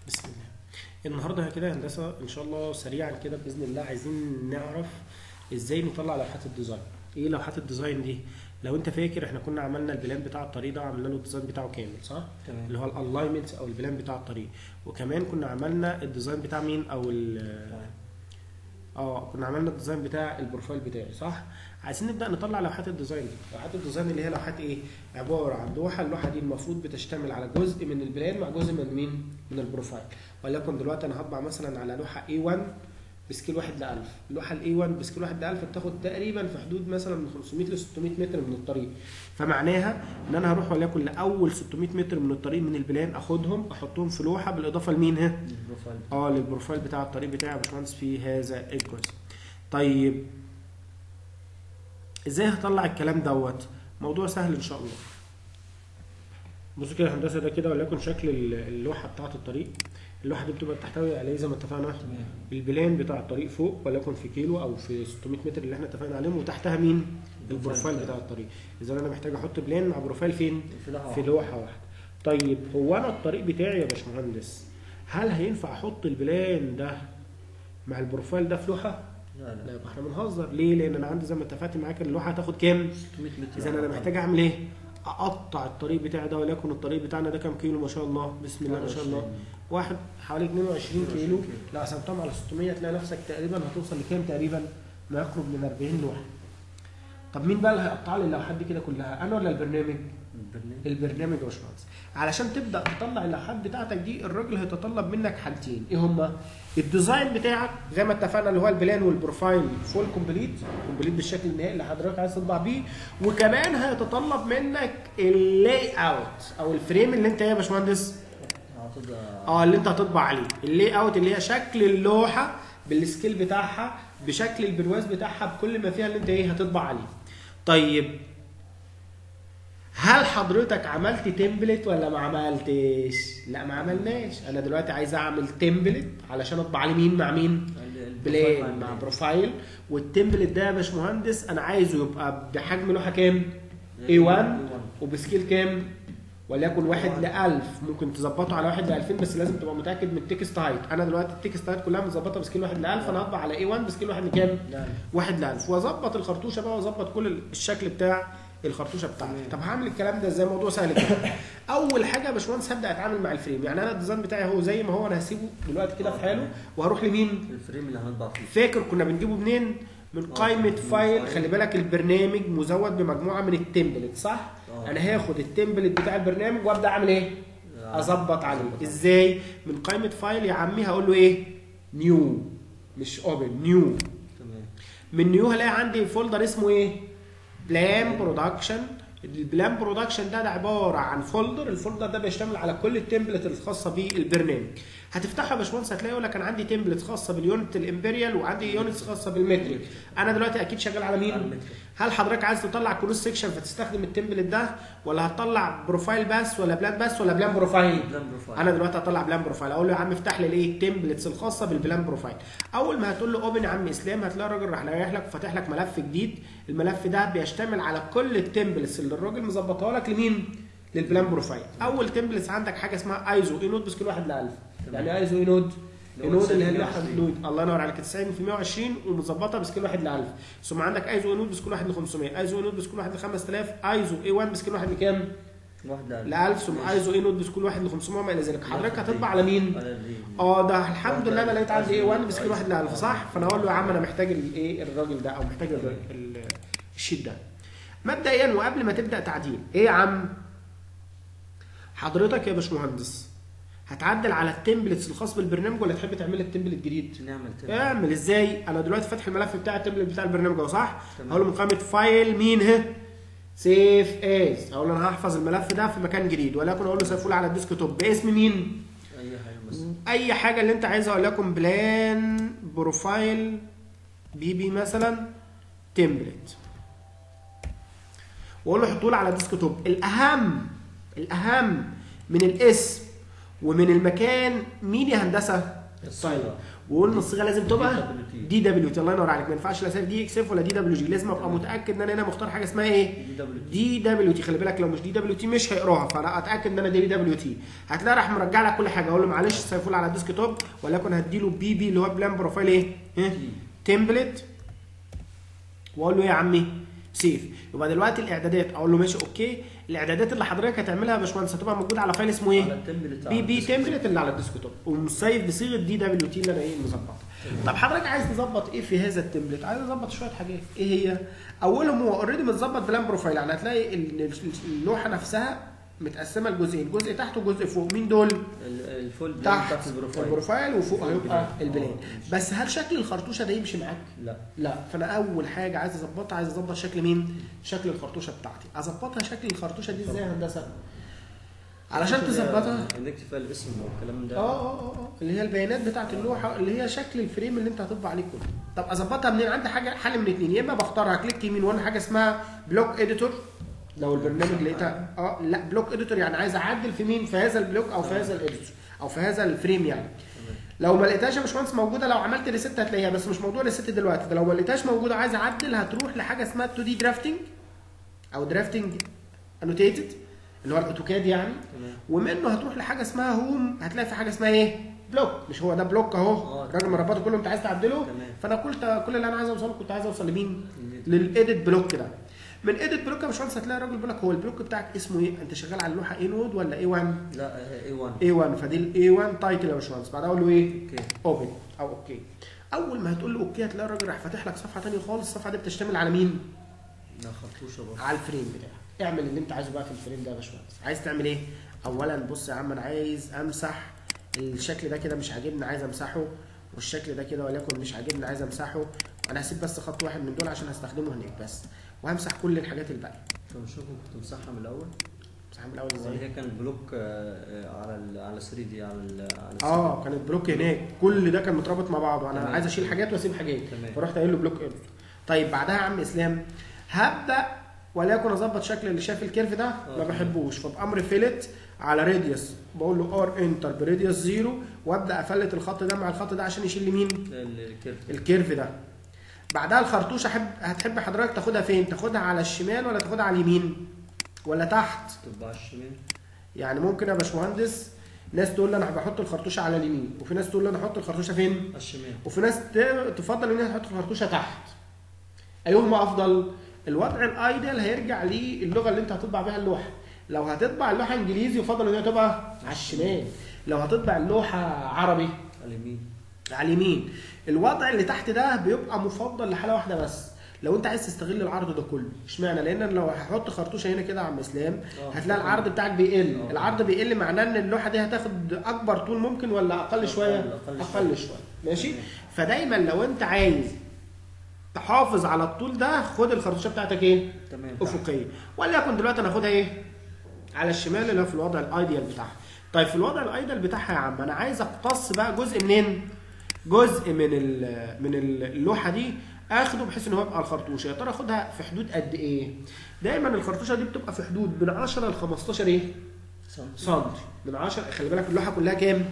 بسم الله النهارده كده يا هندسه ان شاء الله سريعا كده باذن الله عايزين نعرف ازاي نطلع لوحات الديزاين ايه لوحات الديزاين دي لو انت فاكر احنا كنا عملنا البلان بتاع الطريق ده عملنا له الديزاين بتاعه كامل صح تمام اللي هو الالاينمنت او البلان بتاع الطريق وكمان كنا عملنا الديزاين بتاع مين او ال اه كنا عملنا الديزاين بتاع البروفايل بتاعي صح عايزين نبدا نطلع لوحات الديزاين دي لوحات الديزاين اللي هي لوحات ايه عباره عن لوحه اللوحه دي المفروض بتشتمل على جزء من البلان مع جزء من مين من البروفايل وليكن دلوقتي انا هطبع مثلا على لوحه A1 بسكيل 1 ل 1000 اللوحه الاي 1 بسكيل 1 ل 1000 بتاخد تقريبا في حدود مثلا من 500 ل 600 متر من الطريق فمعناها ان انا هروح وليكن لاول 600 متر من الطريق من البلان اخدهم احطهم في لوحه بالاضافه لمين ها البروفايل اه للبروفايل بتاع الطريق بتاعي يا باشمهندس في هذا الجزء طيب ازاي هطلع الكلام دوت موضوع سهل ان شاء الله بصوا كده يا هندسه ده كده وليكن شكل اللوحه بتاعه الطريق اللوحه دي بتبقى بتحتوي على ايه زي ما اتفقنا تمام البلان بتاع الطريق فوق وليكن في كيلو او في 600 متر اللي احنا اتفقنا عليهم وتحتها مين البروفايل بتاع الطريق اذا انا محتاج احط بلان مع بروفايل فين في لوحه في واحدة. لوحه واحده طيب هو انا الطريق بتاعي يا باشمهندس هل هينفع احط البلان ده مع البروفايل ده في لوحه لا لا لا يبقى احنا بنهزر ليه لان انا عندي زي ما اتفقت معاك اللوحه هتاخد كام 600 متر اذا انا محتاج اعمل ايه اقطع الطريق بتاعي ده وليكن الطريق بتاعنا ده كام كيلو ما شاء الله بسم الله ما شاء الله واحد حوالي 22 كيلو 22 كيلو. لو قسمتهم على 600 تلاقي نفسك تقريبا هتوصل لكام تقريبا ما يقرب من 40 لوحه طب مين بقى اللي هيقطع لي اللوحات دي كده كلها انا ولا البرنامج البرنامج البرنامج يا باشمهندس علشان تبدا تطلع اللوحات بتاعتك دي الراجل هيتطلب منك حاجتين ايه هما الديزاين بتاعك زي ما اتفقنا اللي هو البلان والبروفايل فول كومبليت كومبليت بالشكل النهائي اللي حضرتك عايز تطبع بيه وكمان هيتطلب منك اللاي اوت او الفريم اللي انت ايه يا باشمهندس اعتقد اه اللي انت هتطبع عليه اللاي اوت اللي هي شكل اللوحه بالسكيل بتاعها بشكل البرواز بتاعها بكل ما فيها اللي انت ايه هتطبع عليه طيب هل حضرتك عملت تمبلت ولا ما عملتش لا ما عملناش انا دلوقتي عايز اعمل تمبلت علشان اطبع عليه مين مع مين بلان مع بروفايل والتمبلت ده يا باشمهندس انا عايزه يبقى بحجم لوحه كام A1 وبسكيل كام وليكن واحد ل 1000 ممكن تظبطه على واحد ل 2000 بس لازم تبقى متاكد من التكست هايت انا دلوقتي التكست هايت كلها متظبطه بسكيل واحد ل 1000 انا هطبع على A1 بسكيل واحد لكام؟ لا واحد ل 1000 واظبط الخرطوشه بقى واظبط كل الشكل بتاع الخرطوشه بتاعتي تمام. طب هعمل الكلام ده ازاي موضوع سهل جدا اول حاجه يا باشمهندس هبدا اتعامل مع الفريم يعني انا الديزاين بتاعي هو زي ما هو انا هسيبه دلوقتي كده في حاله وهروح لمين الفريم اللي هنطبع فيه فاكر كنا بنجيبه منين من آه، قائمه من فايل فايل. خلي بالك البرنامج مزود بمجموعه من التمبلت صح آه. انا هاخد التمبلت بتاع البرنامج وابدا اعمل ايه اظبط عليه ازاي من قائمه فايل يا عمي هقول له ايه نيو مش اوبن نيو تمام من نيو هلاقي عندي فولدر اسمه ايه بلان برودكشن البلان برودكشن ده, ده عباره عن فولدر الفولدر ده بيشتمل على كل التمبلت الخاصه بالبرنامج هتفتحها يا باشمهندس هتلاقي يقول لك انا عندي تمبلت خاصه باليونت الامبريال وعندي يونتس خاصه بالمتريك انا دلوقتي اكيد شغال على على مين المتر. هل حضرتك عايز تطلع كروس سيكشن فتستخدم التمبلت ده ولا هتطلع بروفايل بس ولا بلان بس ولا بلان بروفايل بلان بروفايل انا دلوقتي هطلع بلان بروفايل اقول له يا عم افتح لي الايه التمبلتس الخاصه بالبلان بروفايل اول ما هتقول له اوبن يا عم اسلام هتلاقي الراجل راح رايح لك وفاتح لك ملف جديد الملف ده بيشتمل على كل التمبلتس اللي الراجل مظبطها لك لمين للبلان بروفايل اول تمبلتس عندك حاجه اسمها ايزو اي نود بس كل واحد ل 1000 تمام. يعني ايزو اي نود اللي هو النود اللي هي 90 اللوحه النود الله ينور عليك 90 في 120 ومظبطه بسكيل واحد ل 1000 ثم عندك ايزو اي نود بسكيل واحد ل 500 ايزو اي نود بسكيل واحد ل 5000 ايزو اي 1 بسكيل واحد لكام؟ واحد ل 1000 ثم ايزو اي نود بسكيل واحد ل 500 وما الى ذلك حضرتك هتطبع على مين؟ على الريم. اه ده الحمد لله انا لقيت عندي اي 1 أيزو- بسكيل واحد ل 1000 صح؟ فانا اقول له يا عم انا محتاج الايه الراجل ده او محتاج ال- ال- الشيت ده. مبدئيا وقبل ما تبدا تعديل ايه يا عم؟ حضرتك يا باشمهندس هتعدل على التمبلتس الخاص بالبرنامج ولا تحب تعمل لك تمبلت جديد؟ نعمل تاني اعمل ازاي؟ انا دلوقتي فاتح الملف بتاع التمبلت بتاع البرنامج اهو صح؟ تمام. هقول له من قائمه فايل مين ها؟ سيف از اقول له انا هحفظ الملف ده في مكان جديد ولكن اقول له سيفول على الديسك توب باسم مين؟ اي حاجه بس اي حاجه اللي انت عايزها وليكن بلان بروفايل بي بي مثلا تمبلت واقول له حطوا لي على الديسك توب الاهم الاهم من الاسم ومن المكان مين يا هندسه التايلر وقلنا الصيغه لازم تبقى DWT. دي دبليو تي الله ينور عليك ما ينفعش لا سيف دي اكس اف ولا دي دبليو جي لازم ابقى متاكد ان انا هنا مختار حاجه اسمها ايه دي دبليو تي دي دبليو تي خلي بالك لو مش دي دبليو تي مش هيقراها فانا اتاكد ان انا دي دبليو تي هتلاقي راح مرجع لك كل حاجه اقول له معلش سيفول على الديسك توب ولكن هديله بي بي اللي هو بلان بروفايل ايه تمبلت واقول له ايه يا عمي سيف يبقى دلوقتي الاعدادات اقول له ماشي اوكي الاعدادات اللي حضرتك هتعملها يا باشمهندس هتبقى موجوده على فايل اسمه ايه على التمبلت بي بي تمبلت اللي على الديسك توب ومسيف بصيغه دي دبليو تي اللي انا ايه مظبطها طب حضرتك عايز تظبط ايه في هذا التمبلت عايز اظبط شويه حاجات ايه هي اولهم هو اوريدي متظبط بلان بروفايل يعني هتلاقي ال- ال- اللوحه نفسها متقسمه لجزئين جزء تحت وجزء فوق مين دول ال- الفول بلان تحت بتاعت البروفايل البروفايل وفوق هيبقى البلان. البلان آه. بس هل شكل الخرطوشه ده يمشي معاك لا لا فانا اول حاجه عايز اظبطها عايز اظبط شكل مين شكل الخرطوشه بتاعتي اظبطها شكل الخرطوشه دي ازاي يا هندسه علشان تظبطها نكتب فيها الاسم والكلام ده اه اه اه اه اللي هي البيانات بتاعت اللوحه اللي هي شكل الفريم اللي انت هتطبع عليه كله طب اظبطها منين عندي حاجه حل من اتنين يا اما بختارها كليك يمين وانا حاجه اسمها بلوك اديتور لو البرنامج لقيتها اه لا بلوك اديتور يعني عايز اعدل في مين في هذا البلوك او في هذا الاديتور او في هذا الفريم يعني تمام. لو ما لقيتهاش يا باشمهندس موجوده لو عملت ريست هتلاقيها بس مش موضوع ريست دلوقتي ده لو ما لقيتهاش موجوده عايز اعدل هتروح لحاجه اسمها 2 دي درافتنج او درافتنج انوتيتد اللي هو الاوتوكاد يعني تمام ومنه هتروح لحاجه اسمها هوم هتلاقي في حاجه اسمها ايه؟ بلوك مش هو ده بلوك اهو آه. الراجل مربطه كله انت عايز تعدله تمام. فانا كل كل اللي انا عايز اوصله كنت عايز اوصل لمين؟ ال- للايديت بلوك ده من ايديت بلوك يا باشمهندس هتلاقي الراجل بيقول لك هو البلوك بتاعك اسمه ايه؟ انت شغال على اللوحه اي نود ولا اي 1؟ لا اي 1 اي 1 فدي الاي 1 تايتل يا باشمهندس بعدها اقول له ايه؟ اوكي اوبن او اوكي اول ما هتقول له اوكي هتلاقي الراجل راح فاتح لك صفحه ثانيه خالص الصفحه دي بتشتمل على مين؟ لا خرطوشه برضه على الفريم بتاعك اعمل اللي انت عايزه بقى في الفريم ده يا باشمهندس عايز تعمل ايه اولا بص يا عم انا عايز امسح الشكل ده كده مش عاجبني عايز امسحه والشكل ده كده وليكن مش عاجبني عايز امسحه انا هسيب بس خط واحد من دول عشان هستخدمه هناك بس وهمسح كل الحاجات الباقيه طب شوفوا كنت مسحها من الاول امسحها من الاول اللي ازاي هي كان بلوك آه، آه، على ال على 3 دي على ال على ال اه كانت بلوك هناك كل ده كان مترابط مع بعضه انا تمام. عايز اشيل حاجات واسيب حاجات تمام. فرحت قايل له بلوك ايرور طيب بعدها يا عم اسلام هبدا وليكن اظبط شكل اللي شاف الكيرف ده ما تمام. بحبوش فبامر فيلت على راديوس بقول له ار انتر براديوس زيرو وابدا افلت الخط ده مع الخط ده عشان يشيل لي مين ال- الكيرف الكيرف ده بعدها الخرطوشه حب هتحب حضرتك تاخدها فين تاخدها على الشمال ولا تاخدها على اليمين ولا تحت تبقى على الشمال يعني ممكن يا باشمهندس ناس تقول لي انا بحط الخرطوشه على اليمين وفي ناس تقول لي انا احط الخرطوشه فين على الشمال وفي ناس ت- تفضل ان هي تحط الخرطوشه تحت ايهما افضل الوضع الايدل هيرجع للغه اللي انت هتطبع بيها اللوحه لو هتطبع اللوحه انجليزي يفضل ان هي تبقى على الشمال لو هتطبع اللوحه عربي على اليمين على اليمين الوضع اللي تحت ده بيبقى مفضل لحاله واحده بس لو انت عايز تستغل العرض ده كله اشمعنى لان لو هحط خرطوشه هنا كده يا عم اسلام آه. هتلاقي العرض بتاعك بيقل آه. العرض بيقل معناه ان اللوحه دي هتاخد اكبر طول ممكن ولا اقل شويه أقل- أقل اقل شويه ماشي تمام. فدايما لو انت عايز تحافظ على الطول ده خد الخرطوشه بتاعتك ايه تمام افقيه وليكن دلوقتي انا هاخدها ايه على الشمال اللي هو في الوضع الايديال بتاعها طيب في الوضع الايديال بتاعها يا عم انا عايز اقتص بقى جزء منين جزء من ال- من اللوحه دي اخده بحيث ان هو يبقى الخرطوشه يا ترى اخدها في حدود قد ايه دايما الخرطوشه دي بتبقى في حدود من 10 ل 15 ايه سم من 10 خلي بالك اللوحه كلها كام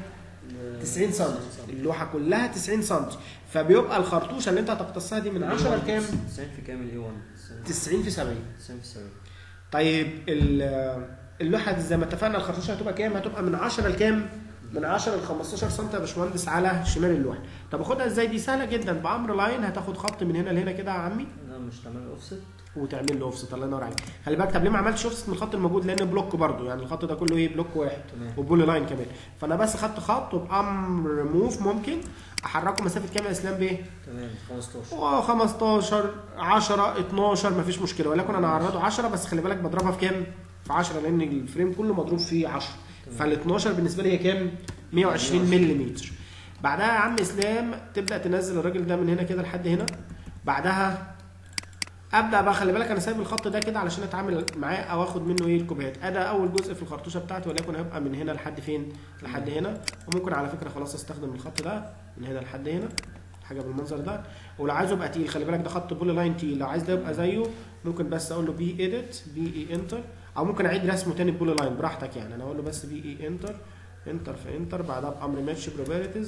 90 سم اللوحه كلها 90 سم فبيبقى الخرطوشه اللي انت هتقتصها دي من 10 لكام 90 في كام الاي 1 90 في 70 90 في 70 طيب ال- اللوحه دي زي ما اتفقنا الخرطوشه هتبقى كام؟ هتبقى من 10 لكام؟ من 10 ل 15 سم يا باشمهندس على شمال اللوحه. طب اخدها ازاي؟ دي سهله جدا بامر لاين هتاخد خط من هنا لهنا كده يا عمي لا مش تعمل اوفست وتعمل له اوفست الله ينور عليك. خلي بالك طب ليه ما عملتش اوفست من الخط الموجود؟ لان بلوك برضو يعني الخط ده كله ايه؟ بلوك واحد تمام وبولي لاين كمان. فانا بس خدت خط وبامر موف ممكن احركه مسافه كام يا اسلام بايه؟ تمام 15 اه 15 10 12 مفيش مشكله ولكن انا هعرضه 10 بس خلي بالك بضربها في كام؟ في 10 لان الفريم كله مضروب فيه 10 فال 12 بالنسبه لي هي كام؟ 120 ملم بعدها يا عم اسلام تبدا تنزل الراجل ده من هنا كده لحد هنا بعدها ابدا بقى خلي بالك انا سايب الخط ده كده علشان اتعامل معاه او اخد منه ايه الكوبايات ادا اول جزء في الخرطوشه بتاعتي وليكن هيبقى من هنا لحد فين لحد هنا وممكن على فكره خلاص استخدم الخط ده من هنا لحد هنا حاجه بالمنظر ده ولو عايزه يبقى تقيل خلي بالك ده خط بولي لاين تقيل لو عايز ده يبقى زيه ممكن بس اقول له بي ايديت بي اي انتر او ممكن اعيد رسمه تاني بولي لاين براحتك يعني انا اقول له بس بي اي انتر انتر في انتر بعدها بامر ماتش بروبابيلتيز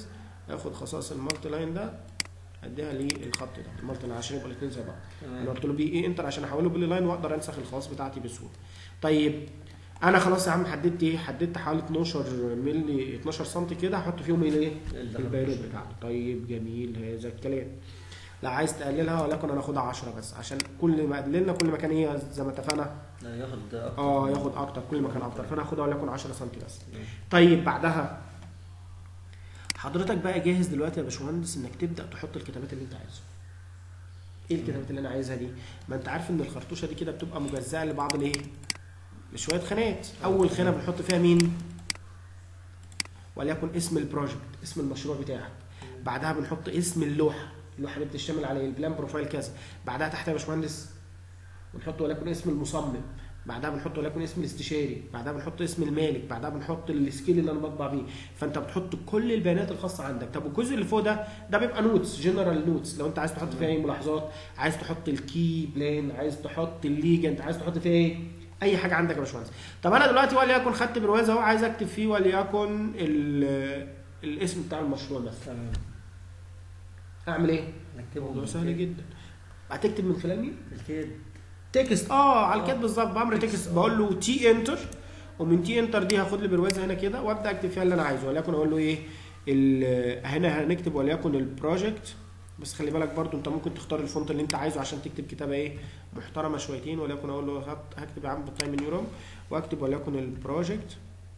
هاخد خصائص المالتي لاين ده اديها للخط ده المالتي لاين عشان يبقى الاثنين زي بعض انا تمام قلت له بي اي انتر عشان احوله بولي لاين واقدر انسخ الخواص بتاعتي بسهوله طيب انا خلاص يا عم حددت ايه حددت حوالي 12 مللي 12 سم كده هحط فيهم ايه البيانات بتاعته طيب جميل هذا الكلام لا عايز تقللها ولكن انا اخدها 10 بس عشان كل ما قللنا كل ما كان ايه زي ما اتفقنا لا ياخد اكتر اه ياخد اكتر كل ما كان اكتر فانا هاخدها وليكن 10 سم بس ماشي. طيب بعدها حضرتك بقى جاهز دلوقتي يا باشمهندس انك تبدا تحط الكتابات اللي انت عايزها ايه الكتابات اللي انا عايزها دي ما انت عارف ان الخرطوشه دي كده بتبقى مجزاه لبعض الايه لشويه خانات اول خانه بنحط فيها مين وليكن اسم البروجكت اسم المشروع بتاعك بعدها بنحط اسم اللوحه اللوحه اللي بتشتمل على البلان بروفايل كذا بعدها تحت يا باشمهندس بنحط وليكن اسم المصمم بعدها بنحط وليكن اسم الاستشاري بعدها بنحط اسم المالك بعدها بنحط السكيل اللي انا بطبع بيه فانت بتحط كل البيانات الخاصه عندك طب والجزء اللي فوق ده ده بيبقى نوتس جنرال نوتس لو انت عايز تحط فيها اي ملاحظات عايز تحط الكي بلان عايز تحط الليجنت عايز تحط فيها ايه اي حاجه عندك يا باشمهندس طب انا دلوقتي وليكن خدت برواز اهو عايز اكتب فيه وليكن ال- الاسم بتاع المشروع مثلا تمام اعمل ايه نكتبه الموضوع سهل جدا هتكتب من خلال مين الكيد تكست اه على آه. الكتاب بالظبط بامر تكست، تكست آه. بقول له تي انتر ومن تي انتر دي هاخد لي بروازه هنا كده وابدا اكتب فيها اللي انا عايزه وليكن اقول له ايه ال- هنا هنكتب وليكن البروجكت بس خلي بالك برضو انت ممكن تختار الفونت اللي انت عايزه عشان تكتب كتابه ايه محترمه شويتين وليكن اقول له هات- هكتب يا عم بالتايم نيوروم واكتب وليكن البروجكت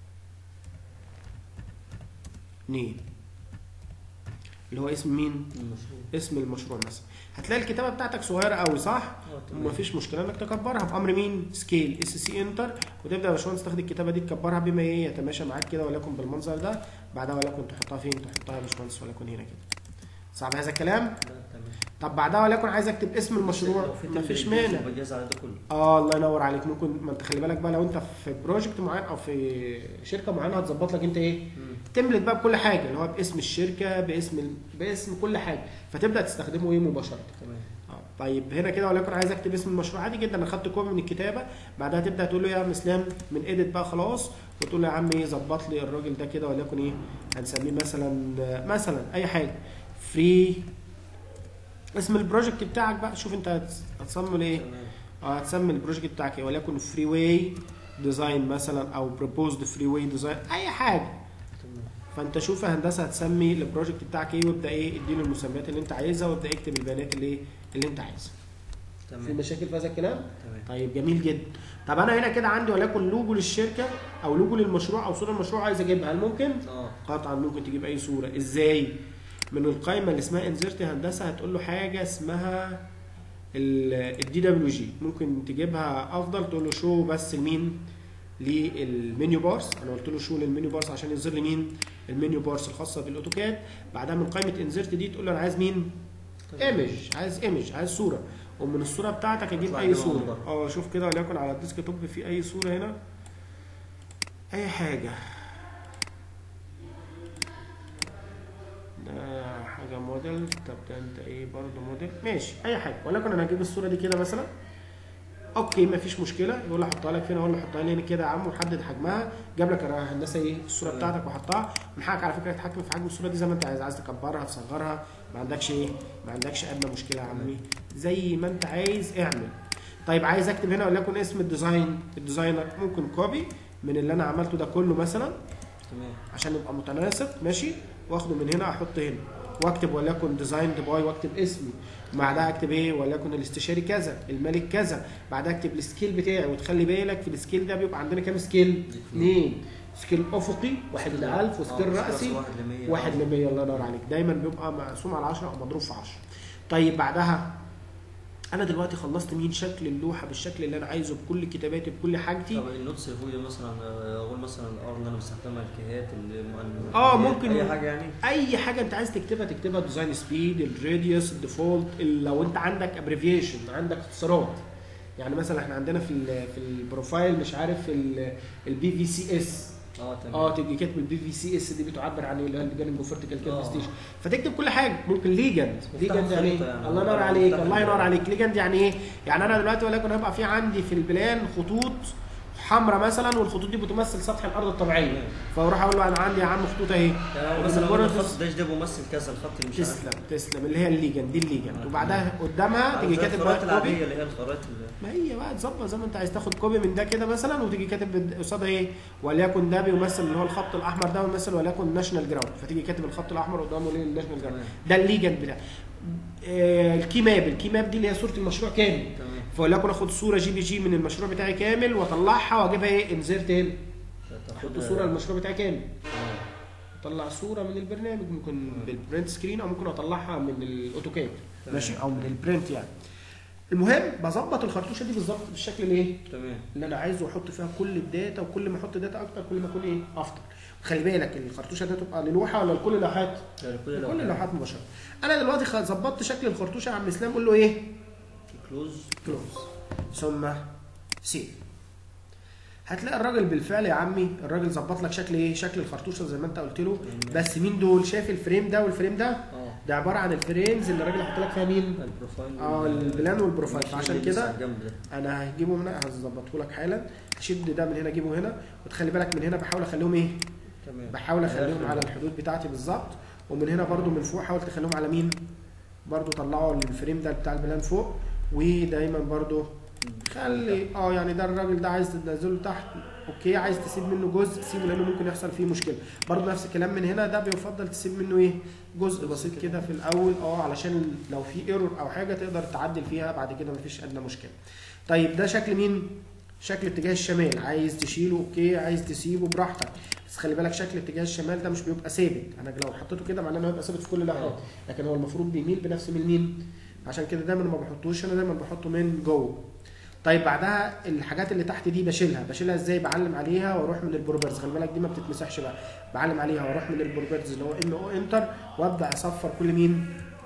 نيم اللي هو اسم مين؟ المشروع اسم المشروع مثلا هتلاقي الكتابه بتاعتك صغيره قوي صح؟ اه تمام ومفيش مشكله انك تكبرها بامر مين؟ سكيل اس سي انتر وتبدا يا باشمهندس تاخد الكتابه دي تكبرها بما ايه يتماشى معاك كده وليكن بالمنظر ده بعدها وليكن تحطها فين؟ تحطها يا باشمهندس وليكن هنا كده. صعب هذا الكلام؟ لا تمام طب بعدها وليكن عايز اكتب اسم المشروع لو في مفيش تمبلت مانع. بجهز على ده كله اه الله ينور عليك ممكن ما انت خلي بالك بقى لو انت في بروجكت معين او في شركه معينه هتظبط لك انت ايه؟ مم. تملت بقى بكل حاجه اللي هو باسم الشركه باسم ال... باسم كل حاجه فتبدا تستخدمه ايه مباشره. تمام اه طيب هنا كده وليكن عايز اكتب اسم المشروع عادي جدا انا خدت كوبي من الكتابه بعدها تبدا تقول له يا عم اسلام من ايديت بقى خلاص وتقول له يا عم ايه ظبط لي الراجل ده كده وليكن ايه هنسميه مثلا مثلا اي حاجه فري اسم البروجكت بتاعك بقى شوف انت هتس- هتصمم ايه تمام اه هتسمي البروجكت بتاعك ايه وليكن فري واي ديزاين مثلا او بروبوزد فري واي ديزاين اي حاجه تمام فانت شوف يا هندسه هتسمي البروجكت بتاعك ايه وابدا ايه اديله المسميات اللي انت عايزها وابدا اكتب البيانات اللي اللي انت عايزها في تمام مشاكل في هذا الكلام تمام طيب جميل جدا طب انا هنا كده عندي وليكن لوجو للشركه او لوجو للمشروع او صوره المشروع عايز اجيبها هل ممكن اه قطعا ممكن تجيب اي صوره ازاي من القائمه اللي اسمها انزرت هندسه هتقول له حاجه اسمها الدي دبليو جي ممكن تجيبها افضل تقول له شو بس لمين للمنيو بارز انا قلت له شو للمنيو بارز عشان يظهر لي مين المنيو بارز الخاصه بالاوتوكاد بعدها من قائمه انزرت دي تقول له انا عايز مين تمام. ايمج عايز ايمج عايز صوره ومن الصوره بتاعتك اجيب اطلع اي أجيبها صوره من بره. اه شوف كده وليكن على الديسك توب في اي صوره هنا اي حاجه ده حاجه موديل طب ده انت ايه برضه موديل ماشي اي حاجه ولكن انا هجيب الصوره دي كده مثلا اوكي مفيش مشكله يقول لي احطها لك فين اقول له حطها لي هنا كده يا عم وحدد حجمها جاب لك يا هندسه ايه الصوره تمام. بتاعتك وحطها من حقك على فكره تتحكم في حجم الصوره دي زي ما انت عايز عايز تكبرها تصغرها ما عندكش ايه ما عندكش ادنى مشكله يا عمي زي ما انت عايز اعمل طيب عايز اكتب هنا وليكن اسم الديزاين الديزاينر ممكن كوبي من اللي انا عملته ده كله مثلا تمام عشان يبقى متناسق ماشي واخده من هنا احط هنا واكتب وليكن ديزايند باي واكتب اسمي بعدها اكتب ايه وليكن الاستشاري كذا الملك كذا بعدها اكتب السكيل بتاعي وتخلي بالك في السكيل ده بيبقى عندنا كام سكيل؟ اثنين سكيل افقي واحد ل 1000 وسكيل آه، راسي واحد ل 100 واحد ل 100 الله ينور عليك دايما بيبقى مقسوم على 10 او مضروب في 10 طيب بعدها انا دلوقتي خلصت مين شكل اللوحه بالشكل اللي انا عايزه بكل كتاباتي بكل حاجتي طب النوتس اللي فوق دي مثلا آه، اقول مثلا الار اللي انا بستخدمها الكيهات اللي آه، ممكن- اي حاجه يعني اي حاجه انت عايز تكتبها تكتبها ديزاين سبيد الراديوس الديفولت لو انت عندك ابريفيشن عندك اختصارات يعني مثلا احنا عندنا في ال في البروفايل مش عارف البي في سي اس اه تمام اه تيجي كاتب البي في سي اس دي بتعبر عن ايه اللي هو الجانب فيرتيكال كيرف آه. ستيشن فتكتب كل حاجه ممكن ليجند مفتاح ليجند يعني الخريطة ايه يعني. الله ينور آه، عليك مفتاح الله ينور ال- عليك ليجند يعني ايه يعني انا دلوقتي ولكن هيبقى في عندي في البلان خطوط حمراء مثلا والخطوط دي بتمثل سطح الارض الطبيعيه تمام. فاروح اقول له انا عندي يا عم خطوط اهي يعني هو وفي مثلا أقول البوردرز- الخط ده ده بيمثل كذا الخط اللي مش عارف تسلم تسلم اللي هي الليجن دي الليجن وبعدها قدامها تيجي زي كاتب الخرائط بقى كوبي العاديه اللي هي الخرائط اللي ما هي بقى تظبط زي ما انت عايز تاخد كوبي من ده كده مثلا وتيجي كاتب قصادها ايه وليكن ده بيمثل اللي هو الخط الاحمر ده بيمثل وليكن ناشونال جراوند فتيجي كاتب الخط الاحمر قدامه ليه الناشونال جراوند تمام. ده الليجن بتاع آه، الكي ماب الكي ماب دي اللي هي صوره المشروع كامل تمام فوليكن اخد صوره جي بي جي من المشروع بتاعي كامل واطلعها واجيبها ايه انزرت هنا احط فتاخد- صوره المشروع بتاعي كامل آه. اطلع صوره من البرنامج ممكن بالبرنت سكرين او ممكن اطلعها من الاوتوكاد تمام. ماشي او من البرنت يعني المهم بظبط الخرطوشه دي بالظبط بالشكل الايه تمام اللي انا عايزه واحط فيها كل الداتا وكل ما احط داتا اكتر كل ما اكون ايه افضل خلي بالك الخرطوشه دي تبقى للوحه ولا لكل اللوحات يعني كل لكل لو اللوحات مباشره انا دلوقتي خ- ظبطت شكل الخرطوشه يا عم اسلام قول له ايه كلوز كلوز ثم سيف هتلاقي الراجل بالفعل يا عمي الراجل ظبط لك شكل ايه شكل الخرطوشه زي ما انت قلت له بس مين دول شايف الفريم ده والفريم ده اه ده عباره عن الفريمز اللي الراجل حاطط لك فيها مين البروفايل اه وال- البلان والبروفايل والماشين فعشان اللي لسه كده على الجنب ده انا هجيبه هنا هظبطه لك حالا هشد ده من هنا اجيبه هنا وتخلي بالك من هنا بحاول اخليهم ايه تمام بحاول اخليهم آخر على ده. الحدود بتاعتي بالظبط ومن هنا برضو من فوق حاول تخليهم على مين برضو طلعوا الفريم ده بتاع البلان فوق ودايما برضو خلي اه يعني ده الراجل ده عايز تنزله تحت اوكي عايز تسيب منه جزء سيبه لانه ممكن يحصل فيه مشكله برضو نفس الكلام من هنا ده بيفضل تسيب منه ايه جزء بسيط كده في الاول اه علشان لو في ايرور او حاجه تقدر تعدل فيها بعد كده مفيش ادنى مشكله طيب ده شكل مين شكل اتجاه الشمال عايز تشيله اوكي عايز تسيبه براحتك بس خلي بالك شكل اتجاه الشمال ده مش بيبقى ثابت انا لو حطيته كده معناه انه هيبقى ثابت في كل اللوحات لكن هو المفروض بيميل بنفس ميل مين عشان كده دايما ما بحطوش انا دايما بحطه من جوه طيب بعدها الحاجات اللي تحت دي بشيلها بشيلها ازاي بعلم عليها واروح من البروبرز خلي بالك دي ما بتتمسحش بقى بعلم عليها واروح من البروبرز اللي هو ام او انتر وابدا اصفر كل مين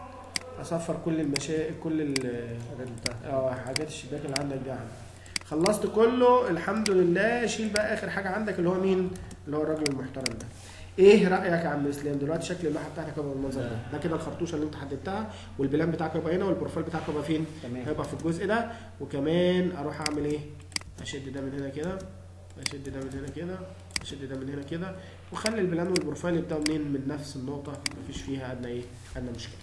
اصفر كل المشا كل ال الحاجات بتاعتك اه حاجات الشباك اللي عندك دي يا عم خلصت كله الحمد لله شيل بقى اخر حاجه عندك اللي هو مين اللي هو الراجل المحترم ده ايه رايك يا عم اسلام دلوقتي شكل اللوحه بتاعتك هيبقى بالمنظر ده ده كده الخرطوشه اللي انت حددتها والبلان بتاعك هيبقى هنا والبروفايل بتاعك هيبقى فين تمام هيبقى في الجزء ده وكمان اروح اعمل ايه اشد ده من هنا كده اشد ده من هنا كده اشد ده من هنا كده وخلي البلان والبروفايل يبداوا منين من نفس النقطه مفيش فيها ادنى ايه ادنى مشكله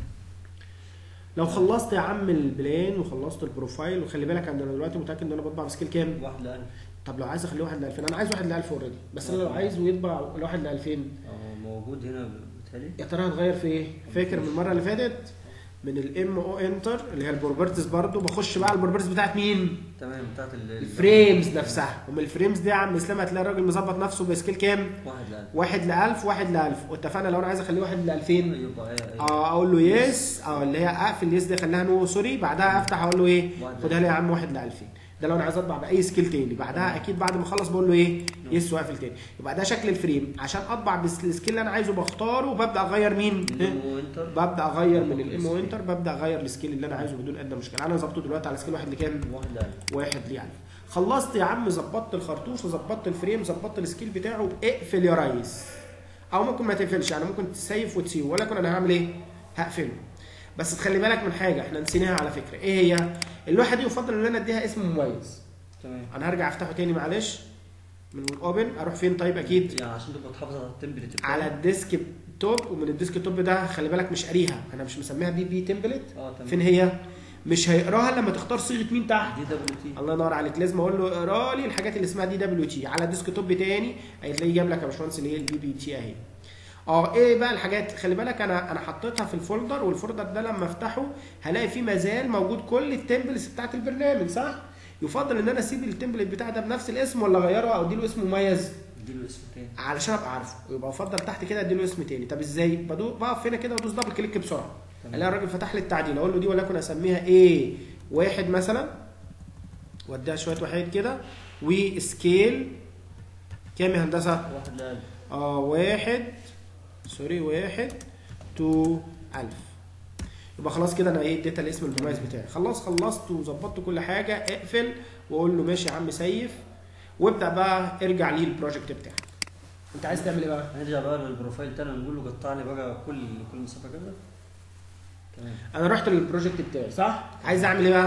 لو خلصت يا عم البلان وخلصت البروفايل وخلي بالك انا دلوقتي متاكد ان انا بطبع بسكيل كام واحد لألف طب لو عايز اخليه واحد ل 2000 انا عايز واحد ل 1000 اوريدي بس انا لو عايزه يطبع لواحد ل 2000 اه موجود هنا بيتهيألي يا ترى هتغير في ايه؟ فاكر من المره اللي فاتت من الام او انتر اللي هي البروبرتيز برضو بخش بقى على البروبرتيز بتاعت مين؟ تمام بتاعت ال- ال- الفريمز نفسها ومن الفريمز دي يا عم اسلام هتلاقي الراجل مظبط نفسه بسكيل كام؟ واحد لألف واحد ل 1000 واحد ل 1000 واتفقنا لو انا عايز اخليه واحد ل 2000 يبقى ايه ايه اه اقول له يس او اللي هي اقفل يس دي اخليها نو سوري بعدها افتح اقول له ايه واحد خدها لي يا عم واحد ل 2000 ده لو انا عايز اطبع باي سكيل تاني بعدها اكيد بعد ما اخلص بقول له ايه يس واقفل تاني يبقى ده شكل الفريم عشان اطبع بالسكيل اللي انا عايزه بختاره وببدا اغير مين وانتر ببدا اغير من الام وانتر ببدا اغير السكيل اللي انا عايزه بدون ادنى مشكله انا ظبطه دلوقتي على سكيل واحد لكام واحد لألف واحد ليه يعني خلصت يا عم ظبطت الخرطوش ظبطت الفريم ظبطت السكيل بتاعه اقفل يا ريس او ممكن ما تقفلش يعني ممكن تسيف وتسيبه ولكن انا هعمل ايه هقفله بس تخلي بالك من حاجه احنا نسيناها على فكره ايه هي اللوحه دي يفضل ان انا اديها اسم مميز تمام انا هرجع افتحه تاني معلش من الاوبن اروح فين طيب اكيد يعني عشان تبقى تحافظ على التمبلت بتاعه. على الديسك توب ومن الديسك توب ده خلي بالك مش قاريها انا مش مسميها بي بي تمبلت اه تمام فين هي مش هيقراها إلا لما تختار صيغه مين تحت دي دبليو تي الله ينور عليك لازم اقول له اقرا لي الحاجات اللي اسمها دي دبليو تي على ديسك توب تاني هتلاقيه جاب لك يا باشمهندس اللي هي البي بي تي اهي اه ايه بقى الحاجات خلي بالك انا انا حطيتها في الفولدر والفولدر ده لما افتحه هلاقي فيه مازال موجود كل التمبلز بتاعت البرنامج صح يفضل ان انا اسيب التمبلت بتاع ده بنفس الاسم ولا اغيره او اديله اسم مميز دي له اسم تاني علشان ابقى عارفه ويبقى افضل تحت كده اديله اسم تاني طب ازاي بدو بقف هنا كده وادوس دبل كليك بسرعه تمام. الاقي الراجل فتح لي التعديل اقول له دي وليكن اسميها ايه واحد مثلا واديها شويه وحيد كده وسكيل كام يا هندسه واحد لألف اه واحد سوري واحد تو ألف يبقى خلاص كده انا ايه اديتها الاسم المميز بتاعي خلاص خلصت وظبطت كل حاجه اقفل واقول له ماشي يا عم سيف وابدا بقى ارجع ليه البروجكت بتاعك انت عايز تعمل ايه بقى هنرجع بقى للبروفايل تاني نقول له قطع لي بقى كل كل مسافه كده تمام انا رحت للبروجكت بتاعي صح عايز اعمل ايه بقى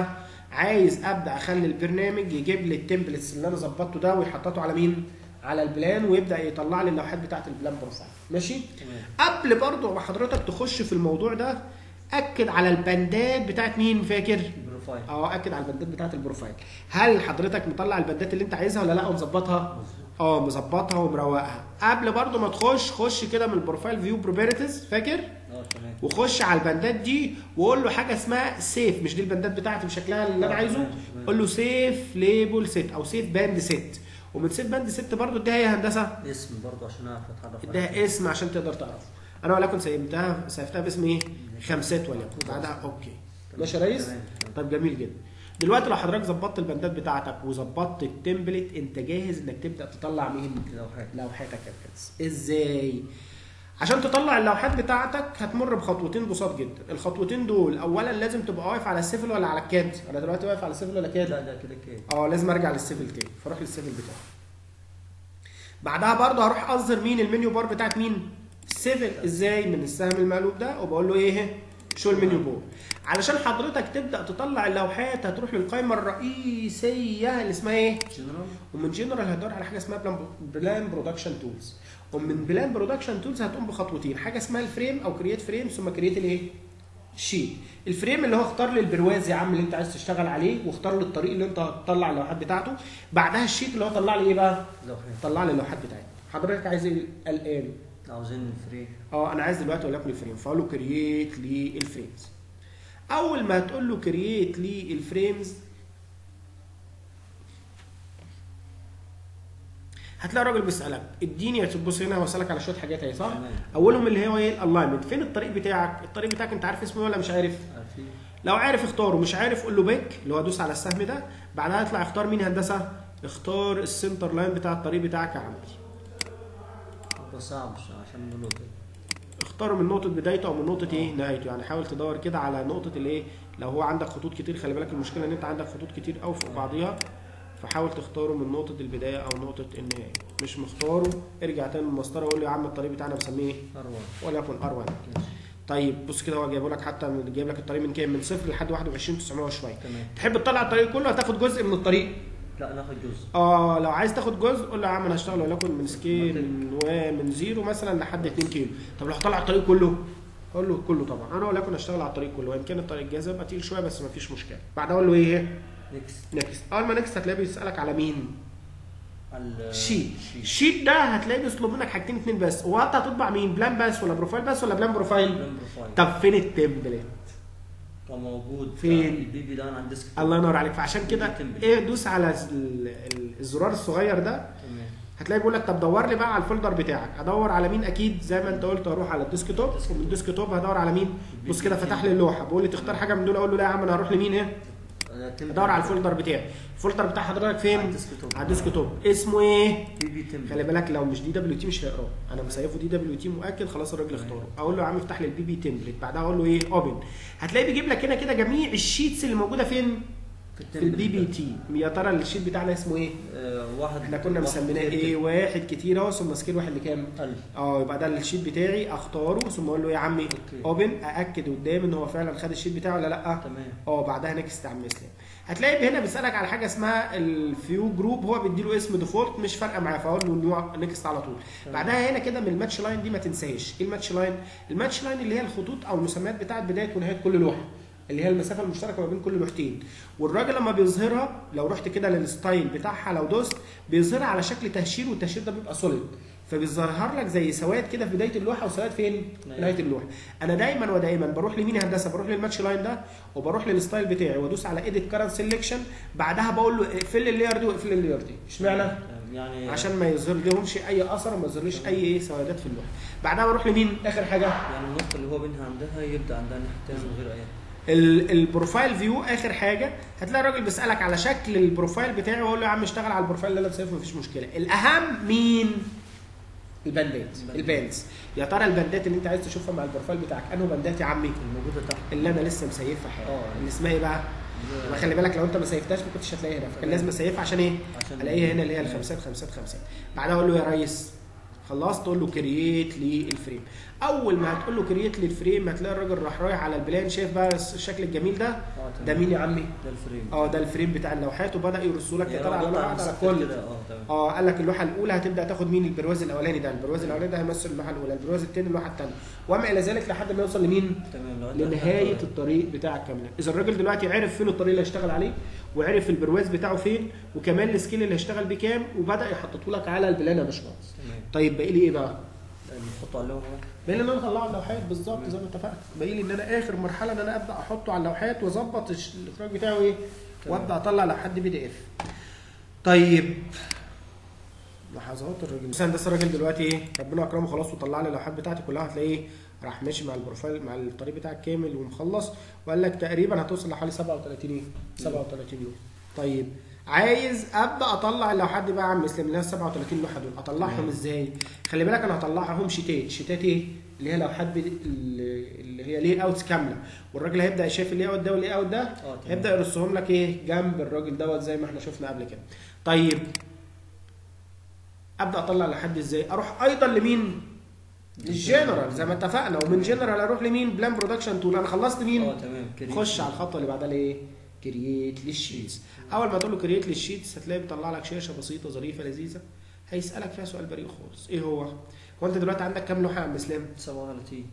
عايز ابدا اخلي البرنامج يجيب لي التمبلتس اللي انا ظبطته ده ويحطته على مين على البلان ويبدا يطلع لي اللوحات بتاعه البلان بروفايل ماشي تمام قبل برضه ما حضرتك تخش في الموضوع ده اكد على البندات بتاعت مين فاكر البروفايل اه اكد على البندات بتاعت البروفايل هل حضرتك مطلع البندات اللي انت عايزها ولا لا ومظبطها اه مظبطها ومروقها قبل برضه ما تخش خش كده من البروفايل فيو بروبرتيز فاكر اه تمام وخش على البندات دي وقول له حاجه اسمها سيف مش دي البندات بتاعتي بشكلها اللي انا آه، عايزه تمام، تمام. قول له سيف ليبل سيت او سيف باند سيت ومن سيف باند سيت برضه اديها ايه يا هندسه اسم برضه عشان اعرف اتعرف على اديها اسم عشان تقدر تعرفه انا ولكن سيفتها سيفتها باسم ايه خمسات وليكن بعدها اوكي ماشي يا ريس تمام، تمام. طب جميل جدا دلوقتي لو حضرتك ظبطت البندات بتاعتك وظبطت التمبلت انت جاهز انك تبدا تطلع مين لوحات لوحاتك يا برنس ازاي عشان تطلع اللوحات بتاعتك هتمر بخطوتين بساط جدا الخطوتين دول اولا لازم تبقى واقف على السيفل ولا على الكاد انا دلوقتي واقف على السيفل ولا كاد لا ده كده كده اه لازم ارجع للسيفل تاني فاروح للسيفل بتاعي بعدها برضه هروح اظهر مين المنيو بار بتاعت مين السيفل ازاي من السهم المقلوب ده وبقول له ايه شو المنيو بار علشان حضرتك تبدا تطلع اللوحات هتروح للقائمه الرئيسيه اللي اسمها ايه جنرال ومن جنرال هتدور على حاجه اسمها بلان بلان برودكشن تولز ومن بلان برودكشن تولز هتقوم بخطوتين حاجه اسمها الفريم او كرييت فريم ثم كرييت الايه شيت الفريم اللي هو اختار لي البرواز يا عم اللي انت عايز تشتغل عليه واختار لي الطريق اللي انت هتطلع اللوحات بتاعته بعدها الشيت اللي هو طلع لي ايه بقى لوحات طلع لي اللوحات بتاعتي حضرتك عايز ايه الان عاوزين فري اه انا عايز دلوقتي وليكن الفريم فاقول له كرييت لي الفريمز اول ما هتقول له كرييت لي الفريمز هتلاقي الراجل بيسالك اديني تبص هنا هو سالك على شويه حاجات اهي صح؟ تمام. اولهم اللي هو ايه الالاينمنت فين الطريق بتاعك؟ الطريق بتاعك انت عارف اسمه ولا مش عارف؟ عارفين لو عارف اختاره مش عارف قول له بيك اللي هو دوس على السهم ده بعدها اطلع اختار مين هندسه؟ اختار السنتر لاين بتاع الطريق بتاعك يا عمي هو صعب عشان نلوت اختاره من نقطة بدايته أو من نقطة إيه نهايته يعني حاول تدور كده على نقطة الإيه لو هو عندك خطوط كتير خلي بالك المشكلة إن أنت عندك خطوط كتير أوي فوق بعضيها فحاول تختاره من نقطة البداية أو نقطة النهاية مش مختاره ارجع تاني للمسطرة وقول له يا عم الطريق بتاعنا بسميه إيه أروع وليكن R1 ماشي. طيب بص كده هو جايبه لك حتى من- جايب لك الطريق من كام من صفر لحد 21 900 وشوية تمام تحب تطلع الطريق كله هتاخد جزء من الطريق لا ناخد جزء اه لو عايز تاخد جزء قول له يا عم انا هشتغل وليكن من سكيل من و- من زيرو مثلا لحد 2 كيلو طب لو هطلع الطريق كله اقول له كله طبعا انا وليكن اشتغل على الطريق كله وان كان الطريق الجهاز يبقى تقيل شويه بس مفيش مشكله بعدها اقول له ايه نكست نكست اول ما نكست هتلاقيه بيسالك على مين على شيت شيت الشيت ده هتلاقيه بيطلب منك حاجتين اتنين بس هو انت هتطبع مين بلان بس ولا بروفايل بس ولا بلان بروفايل بلان بروفايل طب فين التمبلت هو موجود فين؟ البي بي ده على الديسك الله ينور عليك فعشان كده التمبلت. ايه دوس على ال- ال- الزرار الصغير ده تمام هتلاقي بيقول لك طب دور لي بقى على الفولدر بتاعك ادور على مين اكيد زي ما انت قلت هروح على الديسك توب ومن الديسك توب هدور على مين بص كده فتح لي اللوحه بقول لي تختار حاجه من دول اقول له لا يا عم انا هروح لمين ايه ادور على الفولدر بتاعي الفولدر بتاع حضرتك على فين الديسك توب. على الديسك توب اسمه ايه بي بي تمبلت خلي بالك لو مش دي دبليو تي مش هيقراه انا مسيفه دي دبليو تي مؤكد خلاص الراجل اختاره اقول له يا عم افتح لي البي بي تمبلت بعدها اقول له ايه اوبن هتلاقي بيجيب لك هنا كده جميع الشيتس اللي موجوده فين في البي بي تي يا ترى الشيت بتاعنا اسمه ايه آه واحد احنا كنا مسميناه ايه واحد كتير اهو ثم سكيل واحد لكام ألف اه يبقى ده الشيت بتاعي اختاره ثم اقول له يا عمي اوكي. اوبن ااكد قدام ان هو فعلا خد الشيت بتاعه ولا لا تمام اه بعدها نكست عم مسلم هتلاقي هنا بيسالك على حاجه اسمها الفيو جروب هو بيديله اسم ديفولت مش فارقه معاه فاقول له نوع نكست على طول تمام. بعدها هنا كده من الماتش لاين دي ما تنساش ايه الماتش لاين الماتش لاين اللي هي الخطوط او المسميات بتاعت بدايه ونهايه كل لوحه اللي هي المسافه المشتركه ما بين كل لوحتين والراجل لما بيظهرها لو رحت كده للستايل بتاعها لو دوست بيظهرها على شكل تهشير والتهشير ده بيبقى سوليد فبيظهر لك زي سواد كده في بدايه اللوحه وسواد فين؟ في نهايه اللوحه. انا دايما ودائما بروح لمين يا هندسه؟ بروح للماتش لاين ده وبروح للستايل بتاعي وادوس على ايديت كارنت سيلكشن بعدها بقول له اقفل لي اللاير دي واقفل لي اللاير دي، اشمعنى؟ تمام. يعني عشان ما يظهر لهمش اي اثر وما يظهرليش اي ايه سوادات في اللوحه. بعدها بروح لمين؟ اخر حاجه يعني النقطة اللي هو بينها عندها يبدأ عندها ناحية تانية من غير أي ال- البروفايل فيو اخر حاجه هتلاقي الراجل بيسالك على شكل البروفايل بتاعي واقول له يا عم اشتغل على البروفايل اللي انا مسيفه مفيش مشكله الاهم مين البندات الباندز يا ترى البندات اللي انت عايز تشوفها مع البروفايل بتاعك انه بندات يا عمي الموجودة تحت اللي انا لسه مسيفها حاجه اه. اللي اسمها ايه بقى ما خلي بالك لو انت ما سيفتهاش ما كنتش هتلاقيها هنا فكان لازم اسيفها عشان ايه عشان الاقيها هنا اللي هي الخمسات خمسات خمسات بعدها اقول له يا ريس خلاص تقول له كرييت للفريم اول ما هتقول له كرييت للفريم هتلاقي الراجل راح رايح على البلان شايف بقى الشكل الجميل ده اه تمام ده مين يا عمي ده الفريم اه ده الفريم بتاع اللوحات وبدا يرسوا لك يعني كده على هو بيقطع لوحه على مسافات كل كده اه تمام اه قال لك اللوحه الاولى هتبدا تاخد مين البرواز الاولاني ده البرواز الاولاني ده هيمثل اللوحه الاولى البرواز الثاني اللوحه الثانيه وما الى ذلك لحد ما يوصل لمين تمام لغايه لنهايه آخر الطريق بتاعك كاملا اذا الراجل دلوقتي عرف فين الطريق اللي هيشتغل عليه وعرف البرواز بتاعه فين وكمان السكيل اللي هيشتغل بيه كام وبدا يحططه لك على البلان يا باشمهندس تمام طيب باقي لي ايه بقى نحطه على اللوحه باقي لي ان انا اطلعه على اللوحات بالظبط زي ما اتفقنا باقي لي ان انا اخر مرحله ان انا ابدا احطه على اللوحات واظبط الش- الاخراج بتاعه ايه تمام. وابدا اطلع لحد بي دي اف طيب لحظات الراجل بس هندسه الراجل دلوقتي ايه ربنا اكرمه خلاص وطلع لي اللوحات بتاعتي كلها هتلاقيه راح ماشي مع البروفايل مع الطريق بتاعك كامل ومخلص وقال لك تقريبا هتوصل لحوالي 37 ايه 37 يوم طيب عايز ابدا اطلع اللوحات دي بقى يا عم اسلام اللي هي 37 لوحه دول اطلعهم تمام. ازاي خلي بالك انا هطلعهم شيتات شيتات ايه اللي هي لوحات بي- اللي هي لي اوتس كامله والراجل هيبدا شايف اللي اوت ده واللي اوت ده اه تمام هيبدا يرسهم لك ايه جنب الراجل دوت زي ما احنا شفنا قبل كده طيب ابدا اطلع لحد ازاي اروح ايضا لمين للجنرال زي ما اتفقنا ومن جنرال اروح لمين بلان برودكشن تول انا خلصت مين اه تمام كريم. خش على الخطوه اللي بعدها ايه كرييت للشيتس اول ما تقول له كرييت للشيتس هتلاقي بيطلع لك شاشه بسيطه ظريفه لذيذه هيسالك فيها سؤال بريء خالص ايه هو هو انت دلوقتي عندك كام لوحه يا عم اسلام 37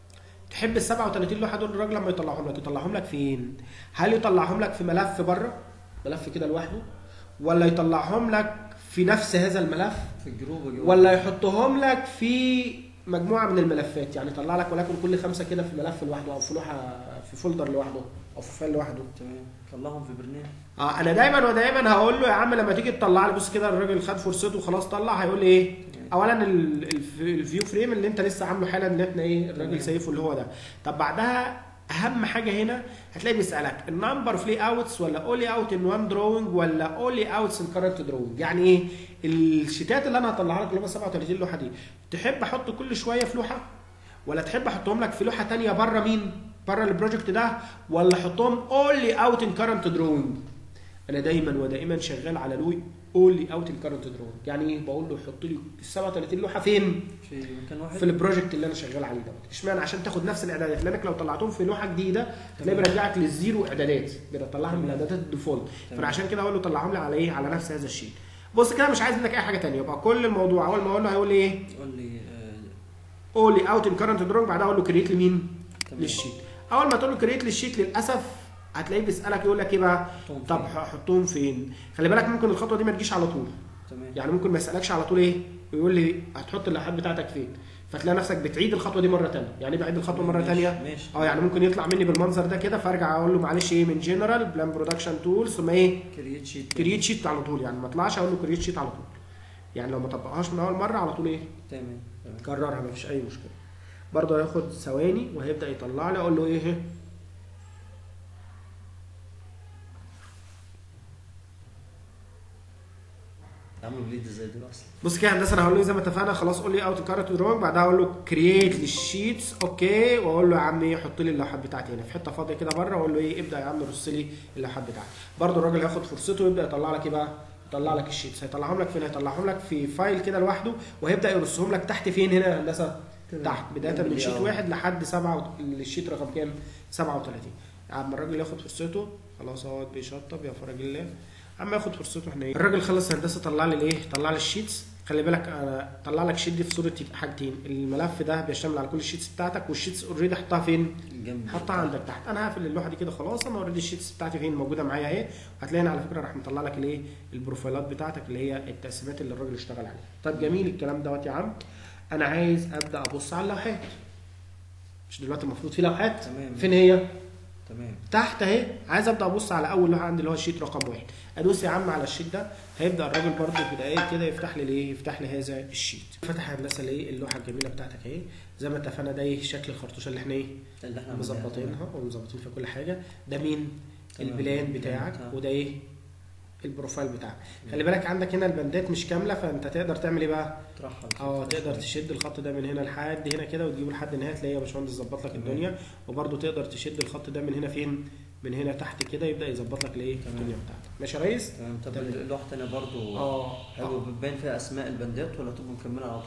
تحب ال 37 لوحه دول الراجل لما يطلعهم لك يطلعهم لك فين؟ هل يطلعهم لك في ملف بره؟ ملف كده لوحده؟ ولا يطلعهم لك في نفس هذا الملف؟ في الجروب جوه. ولا يحطهم لك في مجموعه من الملفات يعني يطلع لك ولكن كل خمسه كده في ملف لوحده او في لوحه في فولدر لوحده او في فايل لوحده تمام طلعهم في برنامج اه انا دايما ودايما هقول له يا عم لما تيجي تطلع لي بص كده الراجل خد فرصته وخلاص طلع هيقول لي ايه اولا ال- الف- الفيو فريم اللي انت لسه عامله حالا ان احنا ايه تمام. الراجل سايفه اللي هو ده طب بعدها اهم حاجه هنا هتلاقي بيسالك النمبر اوف لي اوتس ولا اولي اوت ان وان دروينج ولا اولي اوتس ان كارنت دروينج يعني ايه الشيتات اللي انا هطلعها لك اللي هم 37 لوحه دي تحب احط كل شويه في لوحه ولا تحب احطهم لك في لوحه تانية بره مين بره البروجكت ده ولا احطهم اونلي اوت ان كارنت دروينج انا دايما ودائما شغال على لوي اونلي اوت ان كارنت دروينج يعني ايه بقول له حط لي ال 37 لوحه فين في مكان واحد في البروجكت اللي انا شغال عليه دوت اشمعنى عشان تاخد نفس الاعدادات لانك لو طلعتهم في لوحه جديده هتلاقي بيرجعك للزيرو اعدادات بيطلعهم من الاعدادات الديفولت فانا عشان كده اقول له طلعهم لي على ايه على نفس هذا الشيء بص كده مش عايز منك اي حاجه ثانيه يبقى كل الموضوع اول ما اقول له هيقول لي ايه قول لي آه، اونلي اوت ان كارنت دروينج بعدها اقول له كريت لمين تمام. للشيت اول ما تقول له كريت للشيت للاسف هتلاقيه بيسالك يقول لك ايه بقى حطهم طب فين؟ هحطهم فين خلي بالك ممكن الخطوه دي ما تجيش على طول تمام يعني ممكن ما يسالكش على طول ايه ويقول لي هتحط اللوحات بتاعتك فين فتلاقي نفسك بتعيد الخطوه دي مره ثانيه يعني ايه بعيد الخطوه مره ماشي، ثانيه ماشي اه يعني ممكن يطلع مني بالمنظر ده كده فارجع اقول له معلش ايه من جنرال بلان برودكشن تولز ثم ايه كرييت شيت كرييت شيت على طول يعني ما اطلعش اقول له كرييت شيت على طول يعني لو ما طبقهاش من اول مره على طول ايه تمام تمام كررها مفيش اي مشكله برضه هياخد ثواني وهيبدا يطلع لي اقول له ايه عملوا بليد ازاي دول اصلا بص كده يا هندسه انا هقول له زي ما اتفقنا خلاص قول لي اوت كارت دروينج بعدها اقول له كرييت للشيتس اوكي واقول له يا عم ايه حط لي اللوحات بتاعتي هنا في حته فاضيه كده بره واقول له ايه ابدا يا عم رص لي اللوحات بتاعتي برضه الراجل هياخد فرصته ويبدا يطلع لك ايه بقى يطلع لك الشيتس هيطلعهم لك فين هيطلعهم لك في فايل كده لوحده وهيبدا يرصهم لك تحت فين هنا يا هندسه تمام. تحت بدايه جنب من اللي شيت أول. واحد لحد سبعة الشيت رقم كام 37 عم الراجل ياخد فرصته خلاص اهوت بيشطب يا فرج الله عم ياخد فرصته احنا ايه الراجل خلص هندسه طلع لي الايه طلع لي الشيتس خلي بالك انا طلع لك شيت دي في صوره حاجتين الملف ده بيشتمل على كل الشيتس بتاعتك والشيتس اوريدي حطها فين جنب حطها عندك تحت انا هقفل اللوحه دي كده خلاص انا اوريدي الشيتس بتاعتي فين موجوده معايا اهي هتلاقي هنا على فكره راح مطلع لك الايه البروفايلات بتاعتك اللي هي التقسيمات اللي الراجل اشتغل عليها طب جميل الكلام دوت يا عم انا عايز ابدا ابص على اللوحات مش دلوقتي المفروض في لوحات تمام فين هي تمام تحت اهي عايز ابدا ابص على اول لوحه عندي اللي هو الشيت رقم واحد ادوس يا عم على الشيت ده هيبدا الراجل برده في دقايق كده يفتح لي الايه يفتح لي هذا الشيت فتح يا هندسه الايه اللوحه الجميله بتاعتك اهي زي ما اتفقنا ده ايه شكل الخرطوشه اللي احنا ايه اللي احنا عملناها. مظبطينها ومظبطين في كل حاجه ده مين تمام. البلان بتاعك بتاعك. وده ايه البروفايل بتاعك خلي بالك عندك هنا البندات مش كامله فانت تقدر تعمل ايه بقى ترحل اه تقدر تشد الخط ده من هنا لحد هنا كده وتجيبه لحد النهايه تلاقيه يا باشمهندس ظبط لك تمام. الدنيا وبرده تقدر تشد الخط ده من هنا فين من هنا تحت كده يبدا يظبط لك الايه تمام. الدنيا بتاعتك ماشي يا ريس تمام طب تمام. اللوحه الثانيه برضو اه حلو بتبين فيها اسماء البندات ولا تبقى مكمله على طول؟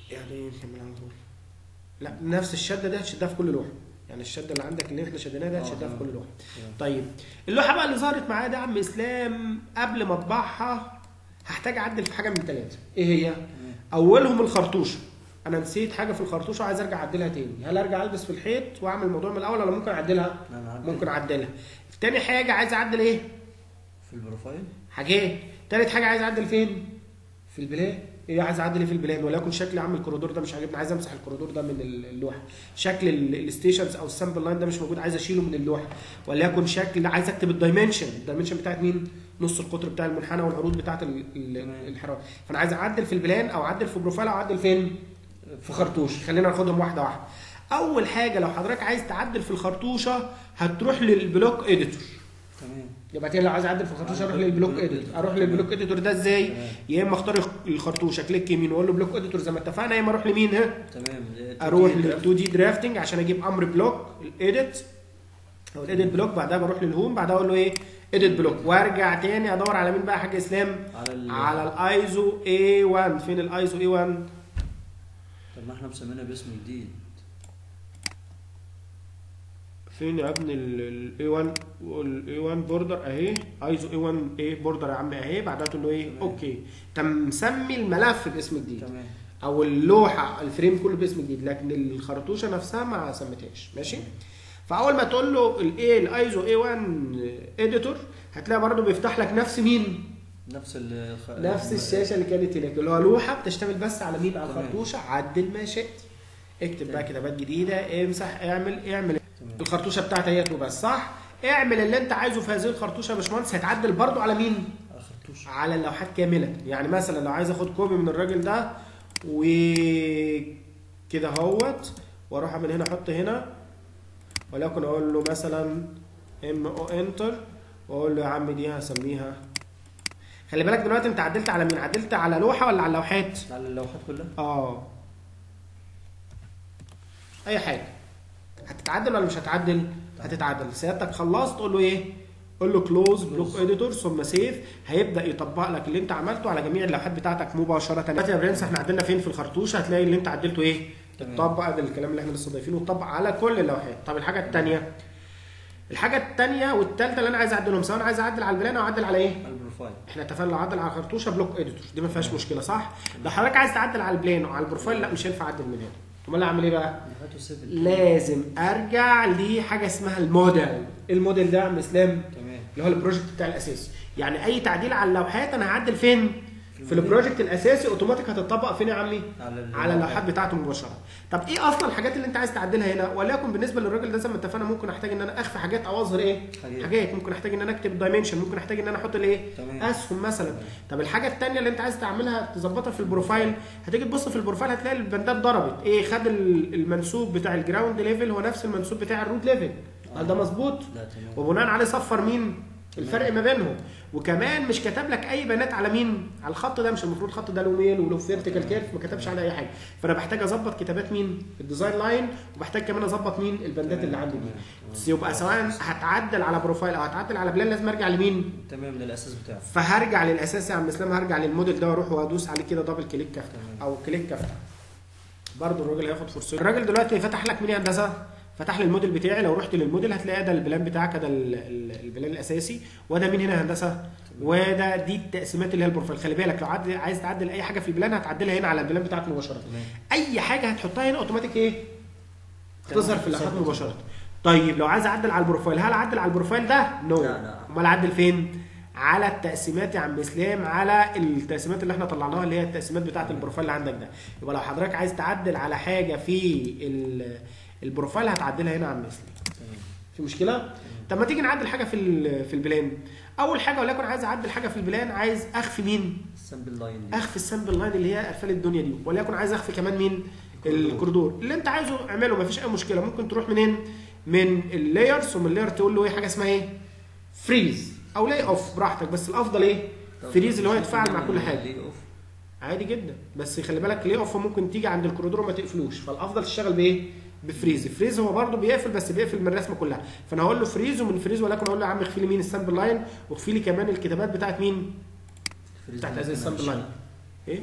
يعني ايه نكمل على طول لا نفس الشده دي هتشدها في كل لوحه يعني الشده اللي عندك اللي احنا شدناها دي آه، هتشدها في تمام. كل لوحه تمام. طيب اللوحه بقى اللي ظهرت معايا ده يا عم اسلام قبل ما اطبعها هحتاج اعدل في حاجه من ثلاثه ايه هي تمام. اولهم الخرطوشه انا نسيت حاجه في الخرطوشه وعايز ارجع اعدلها تاني هل ارجع البس في الحيط واعمل الموضوع من الاول ولا ممكن اعدلها لا، أنا عدل. ممكن اعدلها تاني حاجه عايز اعدل ايه في البروفايل حاجات تالت حاجه عايز اعدل فين في البلان ايه عايز اعدل ايه في البلان وليكن شكل عم الكوريدور ده مش عاجبني عايز امسح الكوريدور ده من اللوحه شكل ال- الستيشنز او السامبل لاين ده مش موجود عايز اشيله من اللوحه وليكن شكل عايز اكتب الدايمنشن الدايمنشن بتاعت مين نص القطر بتاع المنحنى والعروض بتاعت ال- ال- تمام. الحراره فانا عايز اعدل في البلان او اعدل في بروفايل او اعدل فين في خرطوش خلينا ناخدهم واحده واحده اول حاجه لو حضرتك عايز تعدل في الخرطوشه هتروح للبلوك اديتور تمام يبقى تاني لو عايز اعدل في الخرطوشه اروح للبلوك اديتور اروح للبلوك اديتور ده ازاي تمام. يا اما اختار الخرطوشه كليك يمين واقول له بلوك اديتور زي ما اتفقنا يا اما اروح لمين ها تمام اروح لل 2 دي درافتنج عشان اجيب امر بلوك الايديت او الايديت بلوك بعدها بروح للهوم بعدها اقول له ايه ايديت بلوك وارجع تاني ادور على مين بقى يا حاج اسلام على ال... على الايزو اي 1 فين الايزو اي 1 طب ما احنا مسمينها باسم جديد فين يا ابني الاي 1 الاي 1 بوردر اهي ايزو اي 1 اي بوردر يا عم اهي بعدها تقول له ايه تمام. اوكي انت مسمي الملف باسم جديد تمام او اللوحه الفريم كله باسم جديد لكن الخرطوشه نفسها ما سميتهاش ماشي فاول ما تقول له الايه الايزو اي 1 اديتور هتلاقي برضه بيفتح لك نفس مين نفس ال نفس الشاشه اللي كانت هناك اللي هو لوحه بتشتمل بس على مين على تمام. الخرطوشه عدل ما شئت اكتب بقى تمام. كتابات جديده امسح اعمل اعمل تمام الخرطوشه بتاعتها هي وبس صح اعمل اللي انت عايزه في هذه الخرطوشه يا باشمهندس هيتعدل برضه على مين خرطوش على اللوحات كامله يعني مثلا لو عايز اخد كوبي من الراجل ده و كده اهوت واروح اعمل هنا احط هنا ولكن اقول له مثلا ام او انتر واقول له يا عم دي هسميها خلي بالك دلوقتي انت عدلت على مين عدلت على لوحه ولا على اللوحات على اللوحات كلها اه اي حاجه هتتعدل ولا مش هتعدل هتتعدل سيادتك خلصت تقول له ايه قول له كلوز بلوك اديتور ثم سيف هيبدا يطبق لك اللي انت عملته على جميع اللوحات بتاعتك مباشره دلوقتي يا برنس احنا عدلنا فين في الخرطوش هتلاقي اللي انت عدلته ايه تمام. اتطبق ده الكلام اللي احنا لسه ضايفينه اتطبق على كل اللوحات طب الحاجه الثانيه الحاجه الثانيه والثالثه اللي انا عايز اعدلهم سواء عايز اعدل على البلان او اعدل على ايه على البروفايل احنا اتفقنا لو عدل على الخرطوشه بلوك اديتور دي ما فيهاش مشكله صح لو حضرتك عايز تعدل على البلان او على البروفايل لا مش هينفع اعدل من هنا امال اعمل ايه بقى لوحاته سيفل لازم ارجع لحاجه اسمها الموديل الموديل ده يا عم اسلام تمام اللي هو البروجكت بتاع الاساسي يعني اي تعديل على اللوحات انا هعدل فين في البروجكت الاساسي اوتوماتيك هتطبق فين يا عمي على ال- على اللوحات بتاعته مباشره طب ايه اصلا الحاجات اللي انت عايز تعدلها هنا وليكن بالنسبه للراجل ده زي ما اتفقنا ممكن احتاج ان انا اخفي حاجات او اظهر ايه حاجات. حاجات ممكن احتاج ان انا اكتب الدايمنشن ممكن احتاج ان انا احط الايه تمام. اسهم مثلا طب الحاجه الثانيه اللي انت عايز تعملها تظبطها في البروفايل هتيجي تبص في البروفايل هتلاقي البندات ضربت ايه خد ال- المنسوب بتاع الجراوند ليفل هو نفس المنسوب بتاع الروت ليفل هل ده مظبوط لا تمام وبناء عليه صفر مين الفرق ما بينهم وكمان مش كتب لك اي بيانات على مين على الخط ده مش المفروض الخط ده له ميل وله فيرتيكال كيرف ما كتبش على اي حاجه فانا بحتاج اظبط كتابات مين الديزاين لاين وبحتاج كمان اظبط مين البندات اللي عندي دي بس يبقى سواء هتعدل على بروفايل او هتعدل على بلان لازم ارجع لمين تمام للاساس بتاعه فهرجع للاساس يا عم اسلام هرجع للموديل ده واروح وادوس عليه كده دبل كليك كفته تمام. او كليك كفته برضه الراجل هياخد فرصته الراجل دلوقتي فتح لك مين يا هندسه فتح لي الموديل بتاعي لو رحت للموديل هتلاقي ده البلان بتاعك ده ال- ال- البلان الاساسي وده مين هنا يا هندسه وده دي التقسيمات اللي هي البروفايل خلي بالك لو عدل عايز تعدل اي حاجه في البلان هتعدلها هنا على البلان بتاعك مباشره تمام اي حاجه هتحطها هنا اوتوماتيك ايه تمام. تظهر في اللوحات تظبط. مباشره طيب لو عايز اعدل على البروفايل هل اعدل على البروفايل ده نو لا، لا. امال اعدل فين على التقسيمات يا عم اسلام على التقسيمات اللي احنا طلعناها اللي هي التقسيمات بتاعه البروفايل اللي عندك ده يبقى لو حضرتك عايز تعدل على حاجه في ال- البروفايل هتعدلها هنا يا عم اسلام تمام في مشكله طب ما تيجي نعدل حاجه في ال- في البلان اول حاجه وليكن عايز اعدل حاجه في البلان عايز اخفي مين السامبل لاين دي اخفي السامبل لاين اللي هي قفل الدنيا دي وليكن عايز اخفي كمان مين الكوريدور اللي انت عايزه اعمله مفيش اي مشكله ممكن تروح منين من اللايرز ومن اللاير تقول له ايه حاجه اسمها ايه فريز او لاي اوف براحتك بس الافضل ايه طب فريز اللي هو مش يتفاعل مع ممكن كل حاجه ليه اوف عادي جدا بس خلي بالك ليه اوف ممكن تيجي عند الكوريدور وما تقفلوش فالافضل تشتغل بايه بفريز فريز هو برضه بيقفل بس بيقفل من الرسمه كلها فانا هقول له فريز ومن فريز ولكن اقول له يا عم اخفي لي مين السامبل لاين واخفي لي كمان الكتابات بتاعت مين فريز بتاعت ممكن هذه السامبل لاين أمشيها. ايه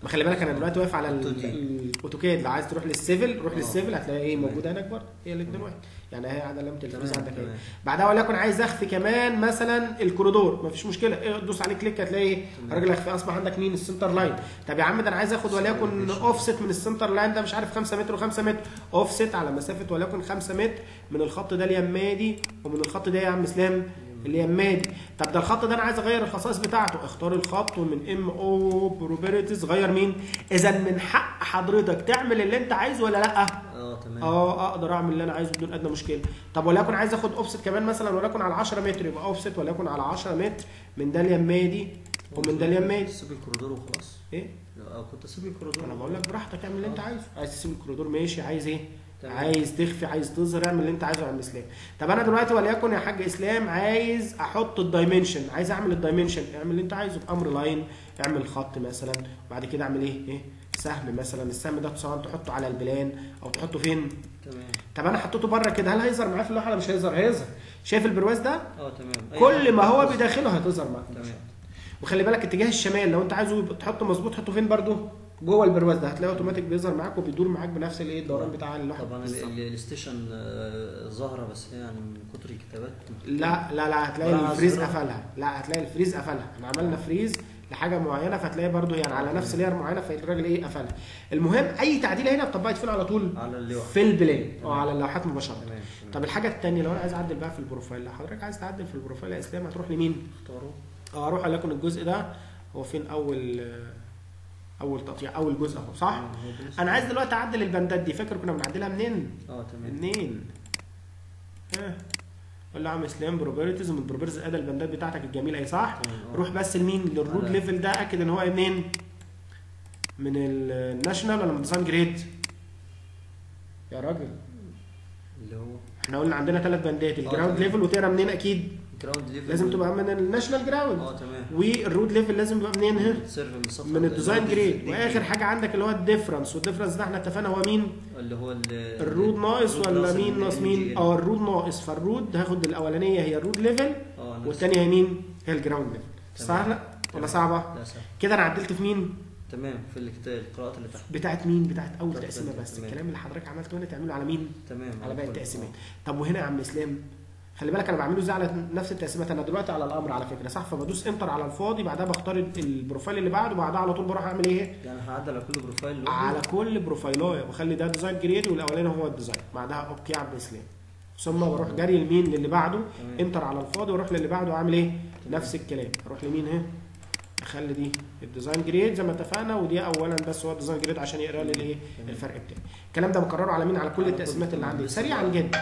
ما خلي بالك انا دلوقتي واقف على ال- 2D. الاوتوكاد لو عايز تروح للسيفل روح آه. للسيفل هتلاقي ايه تمام. موجوده هناك برضه هي الاثنين واحد يعني هي علامه الفريز تمام، عندك ايه تمام. بعدها وليكن عايز اخفي كمان مثلا الكوريدور مفيش مشكله إيه دوس عليه كليك هتلاقي ايه تمام. الراجل هيخفي اصبح عندك مين السنتر لاين طب يا عم ده انا عايز اخد وليكن Supervision. اوفست من السنتر لاين ده مش عارف 5 متر و5 متر اوفست على مسافه وليكن 5 متر من الخط ده اليمادي ومن الخط ده يا عم اسلام اليمادي طب ده الخط ده انا عايز اغير الخصائص بتاعته اختار الخط ومن ام او بروبرتيز غير مين اذا من حق حضرتك تعمل اللي انت عايزه ولا لا اه تمام اه اقدر اعمل اللي انا عايزه بدون ادنى مشكله طب وليكن عايز اخد اوفست كمان مثلا وليكن على 10 متر يبقى اوفست وليكن على 10 متر من ده اليمادي ومن ده اليمادي سيب الكوريدور وخلاص ايه لا، آه، كنت اسيب الكوريدور انا بقول لك براحتك اعمل اللي انت عايزه عايز تسيب الكوريدور ماشي عايز ايه تمام. عايز تخفي عايز تظهر اعمل اللي انت عايزه يا عم اسلام طب انا دلوقتي وليكن يا حاج اسلام عايز احط الدايمنشن عايز اعمل الدايمنشن اعمل اللي انت عايزه بامر لاين اعمل خط مثلا وبعد كده اعمل ايه ايه سهم مثلا السهم ده سواء تحطه على البلان او تحطه فين تمام طب انا حطيته بره كده هل هيظهر معايا في اللوحه ولا مش هيظهر هيظهر شايف البرواز ده اه تمام أي كل حاجة ما هو بس. بداخله هتظهر معاك تمام وخلي بالك اتجاه الشمال لو انت عايزه يبقى تحطه مظبوط حطه فين برضو جوه البرواز ده هتلاقيه اوتوماتيك بيظهر معاك وبيدور معاك بنفس الايه الدوران بتاع اللوحه طبعا ال- بالظبط. ال- الستيشن آه، ظاهره بس هي يعني من كتر الكتابات لا لا لا هتلاقي ولا الفريز عذرة. قفلها لا هتلاقي الفريز قفلها احنا عملنا فريز لحاجه معينه فتلاقي برضو يعني على نفس لير معينه فالراجل ايه قفلها المهم اي تعديله هنا اتطبقت فين على طول على اللوحه في البلان تمام. اه على اللوحات مباشره تمام تمام. طب الحاجه الثانيه لو انا عايز اعدل بقى في البروفايل لو حضرتك عايز تعدل في البروفايل يا اسلام هتروح لمين اختاروا اه اروح لكن الجزء ده هو فين اول اول تقطيع اول جزء اهو صح آه، هو بالنسبة- انا عايز دلوقتي اعدل البندات دي فاكر كنا بنعدلها منين اه تمام منين ها قول له يا عم اسلام بروبرتيز ومن بروبرتيز ادى البندات بتاعتك الجميله اهي صح تمام، آه. روح بس لمين للروت على- ليفل ده اكد ان هو منين من الناشونال ولا من ديزاين جريد يا راجل اللي هو احنا قلنا عندنا ثلاث بندات الجراوند تمام. ليفل وتقرا منين اكيد جراوند ليفل لازم تبقى من الناشونال جراوند اه تمام والروت ليفل لازم يبقى منين ها سيرف من الصفحه من الديزاين جريد اللي- واخر حاجه عندك اللي هو الديفرنس والديفرنس ده احنا اتفقنا هو مين اللي هو ال- الرود ناقص الرود ولا ناقص مين ال ناقص مين MGL. اه الرود ناقص فالرود هاخد الاولانيه هي الرود ليفل اه نفس- والثانيه هي مين هي الجراوند ليفل تمام. سهله ولا تمام. صعبه لا سهل كده انا عدلت في مين تمام في الكت- القراءات اللي تحت بتاعت مين بتاعت اول بتاعت تقسيمه البندات، بس تمام. الكلام اللي حضرتك عملته هنا تعمله على مين تمام على باقي كل- التقسيمات آه. طب وهنا يا عم اسلام خلي بالك انا بعمله ازاي على نفس التقسيمات انا دلوقتي على الامر على فكره صح فبدوس انتر على الفاضي بعدها بختار البروفايل اللي بعده وبعدها على طول بروح اعمل ايه يعني هعدل على كل بروفايل لوحده على كل بروفايلايه بخلي ده ديزاين جريد والاولاني هو الديزاين بعدها اوكي يا عبد الاسلام ثم بروح جري لمين للي بعده تمام. انتر على الفاضي واروح للي بعده واعمل ايه نفس الكلام اروح لمين اهي اخلي دي الديزاين جريد زي ما اتفقنا ودي اولا بس هو الديزاين جريد عشان يقرا لي الايه تمام. الفرق بتاعي الكلام ده بكرره على مين على كل على كل- التقسيمات اللي عندي بس سريعا بقى. جدا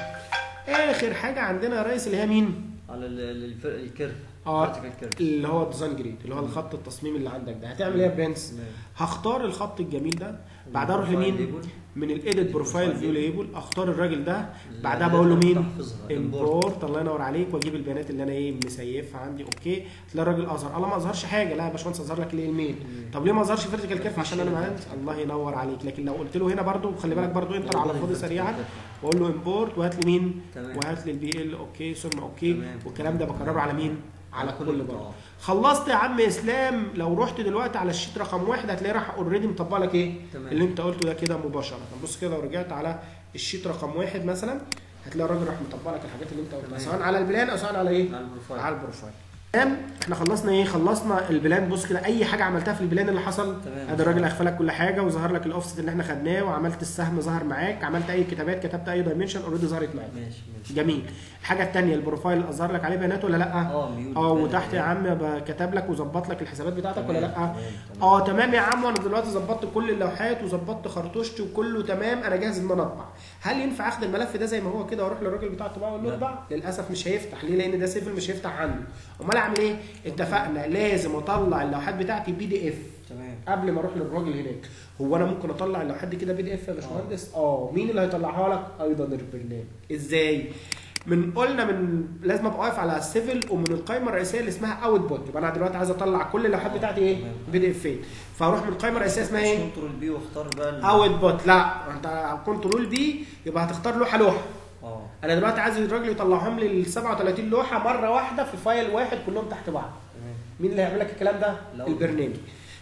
اخر حاجه عندنا يا ريس اللي هي مين على ال- ال- الفرق الكيرف اه vertical curve. اللي هو الديزاين جريد اللي هو الخط التصميم اللي عندك ده هتعمل ايه يا برنس تمام. هختار الخط الجميل ده بعدها اروح البروفايل لمين ليبل. من الايديت بروفايل البروفايل فيو ليبل اختار الراجل ده اللي بعدها أنا بقول له مين تحفظها. import. امبورت الله ينور عليك واجيب البيانات اللي انا ايه مسيفها عندي اوكي تلاقي الراجل اظهر الله ما اظهرش حاجه لا يا باشمهندس اظهر لك ليه الميل مم. طب ليه ما اظهرش فيرتيكال كيرف مفيش عشان انا هنا معاند الله ينور عليك لكن لو قلت له هنا برضو خلي بالك برضو انتر على الفاضي سريعا واقول له امبورت وهات لي مين تمام وهات لي البي ال اوكي ثم اوكي تمام. والكلام ده بكرره على مين على على كل كل برضه آه. خلصت يا عم اسلام لو رحت دلوقتي على الشيت رقم واحد هتلاقيه راح اوريدي مطبق لك ايه تمام. اللي انت قلته ده كده مباشره بص كده لو رجعت على الشيت رقم واحد مثلا هتلاقي الراجل راح مطبق لك الحاجات اللي انت قلتها تمام. سواء على البلان او سواء على ايه على البروفايل على البروفايل تمام احنا خلصنا ايه خلصنا البلان بص كده اي حاجه عملتها في البلان اللي حصل تمام. ادي الراجل اخفى لك كل حاجه وظهر لك الاوفست اللي احنا خدناه وعملت السهم ظهر معاك عملت اي كتابات كتبت اي دايمنشن اوريدي ظهرت معاك ماشي ماشي جميل الحاجه الثانيه البروفايل اظهر لك عليه بيانات ولا لا اه ميول اه بيانات. وتحت يا عم يبقى كتب لك وظبط لك الحسابات بتاعتك ولا تمام، لا تمام، تمام. اه تمام يا عم وانا دلوقتي ظبطت كل اللوحات وظبطت خرطوشتي وكله تمام انا جاهز ان انا اطبع هل ينفع اخد الملف ده زي ما هو كده واروح للراجل بتاع الطباعه واقول له لا. اطبع للاسف مش هيفتح ليه لان ده سيفل مش هيفتح عنده امال اعمل ايه اتفقنا لازم اطلع اللوحات بتاعتي بي دي اف تمام قبل ما اروح للراجل هناك هو انا ممكن اطلع اللوحات دي كده بي دي اف يا باشمهندس اه مين اللي هيطلعها لك ايضا البرنامج ازاي من قلنا من لازم ابقى واقف على السيفل ومن القائمه الرئيسيه اللي اسمها اوت بوت يبقى انا دلوقتي عايز اطلع كل اللوحات بتاعتي ايه تمام. بي دي اف فاروح من القائمه الرئيسيه اسمها ايه كنترول بي واختار بقى ال- اوت بوت لا انت كنترول بي يبقى هتختار لوحه لوحه اه انا دلوقتي عايز الراجل يطلعهم لي ال 37 لوحه مره واحده في فايل واحد كلهم تحت بعض تمام مين اللي هيعمل لك الكلام ده لا. البرنامج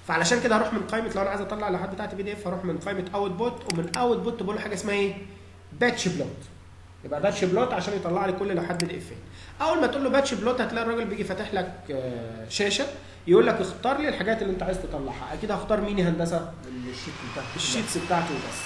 فعلشان كده هروح من قائمه لو انا عايز اطلع اللوحات بتاعتي بي دي اف هروح من قائمه اوت بوت ومن اوت بوت بقول له حاجه اسمها ايه باتش بلوت يبقى باتش بلوت عشان يطلع لي كل لوحات بي دي اف اول ما تقول له باتش بلوت هتلاقي الراجل بيجي فاتح لك آه، شاشه يقول لك اختار لي الحاجات اللي انت عايز تطلعها اكيد هختار مين يا هندسه الشيت بتاعك الشيتس بتاعته بس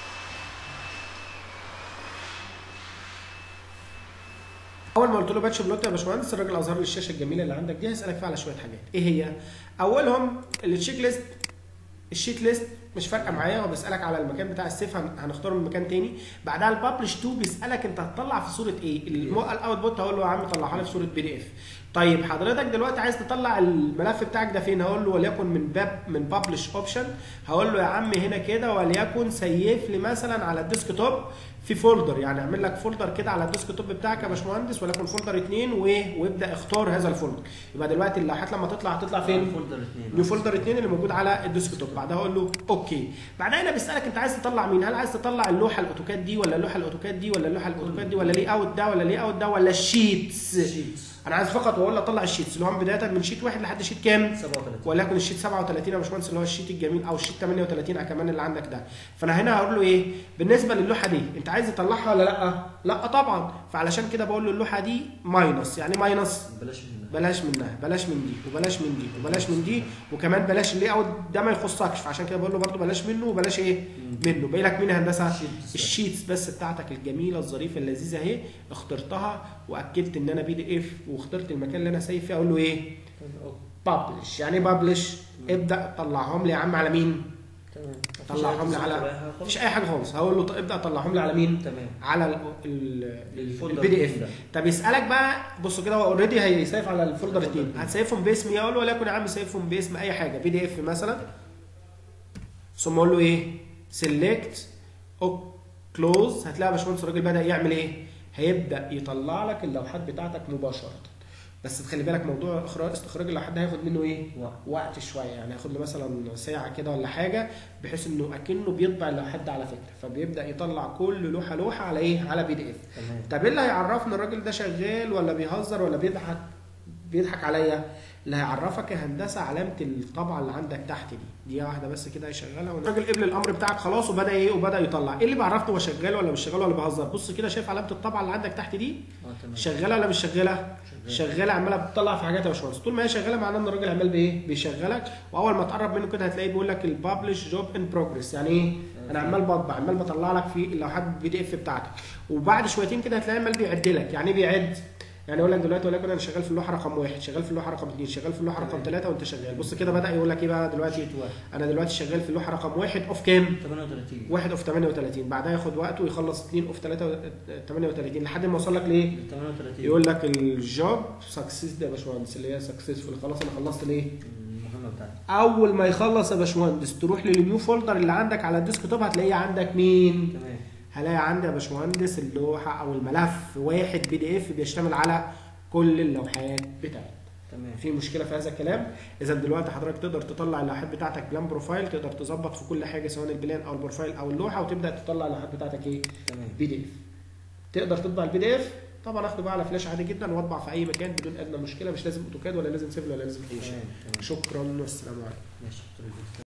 اول ما قلت له باتش بلوت يا باشمهندس الراجل اظهر لي الشاشه الجميله اللي عندك دي هيسالك فيها على شويه حاجات ايه هي اولهم التشيك ليست الشيت ليست مش فارقه معايا هو بيسالك على المكان بتاع السيف هن- هنختاره من مكان تاني بعدها الببلش تو بيسالك انت هتطلع في صوره ايه الاوت بوت هقول له يا عم طلعها لي في صوره بي دي اف طيب حضرتك دلوقتي عايز تطلع الملف بتاعك ده فين هقول له وليكن من باب من ببلش اوبشن هقول له يا عم هنا كده وليكن سيف لي مثلا على الديسك توب في فولدر يعني اعمل لك فولدر كده على الديسك توب بتاعك يا باشمهندس وليكن فولدر اثنين وابدا اختار هذا الفولدر يبقى دلوقتي اللوحات لما تطلع هتطلع فين؟ فولدر اثنين نيو فولدر 2 اللي موجود على الديسك توب بعدها اقول له اوكي بعدها هنا بيسالك انت عايز تطلع مين هل عايز تطلع اللوحه الاوتوكاد دي ولا اللوحه الاوتوكاد دي ولا اللوحه الاوتوكاد دي ولا لي اوت ده ولا لي اوت ده ولا الشيتس شيتس انا عايز فقط واقول له اطلع الشيتس اللي هو بدايه من شيت واحد لحد شيت كام 37 ولكن الشيت 37 يا باشمهندس اللي هو الشيت الجميل او الشيت 38 كمان اللي عندك ده فانا هنا هقول له ايه بالنسبه للوحه دي انت عايز تطلعها ولا لا لا طبعا فعلشان كده بقول له اللوحه دي ماينس يعني ماينس بلاش منها بلاش منها بلاش من دي وبلاش من دي وبلاش من دي وكمان بلاش اللي اوت ده ما يخصكش فعشان كده بقول له برده بلاش منه وبلاش ايه منه باقي لك مين يا هندسه شيتس. الشيتس بس بتاعتك الجميله الظريفه اللذيذه اهي اخترتها واكدت ان انا بي دي اف واخترت المكان اللي انا سايب فيه اقول له ايه بابلش يعني بابلش ابدا طلعهم لي يا عم على مين تمام طلعهم لي على مفيش اي حاجه خالص هقول له طيب ابدا طلعهم لي على مين تمام على الفولدر البي دي اف ده. طب يسالك بقى بصوا كده هو اوريدي هيسيف على الفولدر 2 هتسيفهم باسم ايه اقول له وليكن يا عم سيفهم باسم اي حاجه بي دي اف مثلا ثم اقول له ايه سيلكت كلوز هتلاقي يا باشمهندس الراجل بدا يعمل ايه هيبدا يطلع لك اللوحات بتاعتك مباشره بس تخلي بالك موضوع اخراج استخراج اللوحات ده هياخد منه ايه وقت. وقت شويه يعني هياخد له مثلا ساعه كده ولا حاجه بحيث انه اكنه بيطبع اللوحات ده على فكره فبيبدا يطلع كل لوحه لوحه على ايه على بي دي اف تمام طب ايه اللي هيعرفنا الراجل ده شغال ولا بيهزر ولا بيضحك بيضحك عليا اللي هيعرفك يا هندسه علامه الطبعه اللي عندك تحت دي دي واحده بس كده يشغلها والراجل قبل الامر بتاعك خلاص وبدا ايه وبدا يطلع ايه اللي بيعرفني هو شغال ولا مش شغال ولا بيهزر بص كده شايف علامه الطبعه اللي عندك تحت دي اه تمام شغاله ولا مش شغاله شغال. شغاله عماله بتطلع في حاجات يا باشمهندس طول ما هي شغاله معناه ان الراجل عمال بايه بيشغلك واول ما تقرب منه كده هتلاقيه بيقول لك الببلش جوب ان بروجريس يعني ايه انا عمال بطبع عمال بطلع لك في اللوحات البي دي اف بتاعتك وبعد شويتين كده هتلاقيه عمال بيعد لك يعني ايه بيعد يعني يقول لك دلوقتي وليكن انا شغال في اللوحه رقم واحد شغال في اللوحه رقم اثنين شغال في اللوحه رقم ثلاثه وانت شغال بص كده بدا يقول لك ايه بقى دلوقتي شيت واحد انا دلوقتي شغال في اللوحه رقم واحد اوف كام 38 واحد اوف 38 بعدها ياخد وقته ويخلص 2 اوف 3 38 لحد ما يوصل لك لايه 38 يقول لك الجوب سكسس ده يا باشمهندس اللي هي سكسسفول خلاص انا خلصت ليه المهمه بتاعتي اول ما يخلص يا باشمهندس تروح للنيو فولدر اللي عندك على الديسك توب هتلاقيه عندك مين تمام هلاقي عندي يا باشمهندس اللوحه او الملف واحد بي دي اف بيشتمل على كل اللوحات بتاعتك تمام في مشكله في هذا الكلام اذا دلوقتي حضرتك تقدر تطلع اللوحات بتاعتك بلان بروفايل تقدر تظبط في كل حاجه سواء البلان او البروفايل او اللوحه وتبدا تطلع اللوحات بتاعتك ايه تمام بي دي اف تقدر تطبع البي دي اف طبعا اخده بقى على فلاش عادي جدا واطبع في اي مكان بدون ادنى مشكله مش لازم اوتوكاد ولا لازم سيفل ولا لازم اي شيء تمام تمام شكرا والسلام عليكم ماشي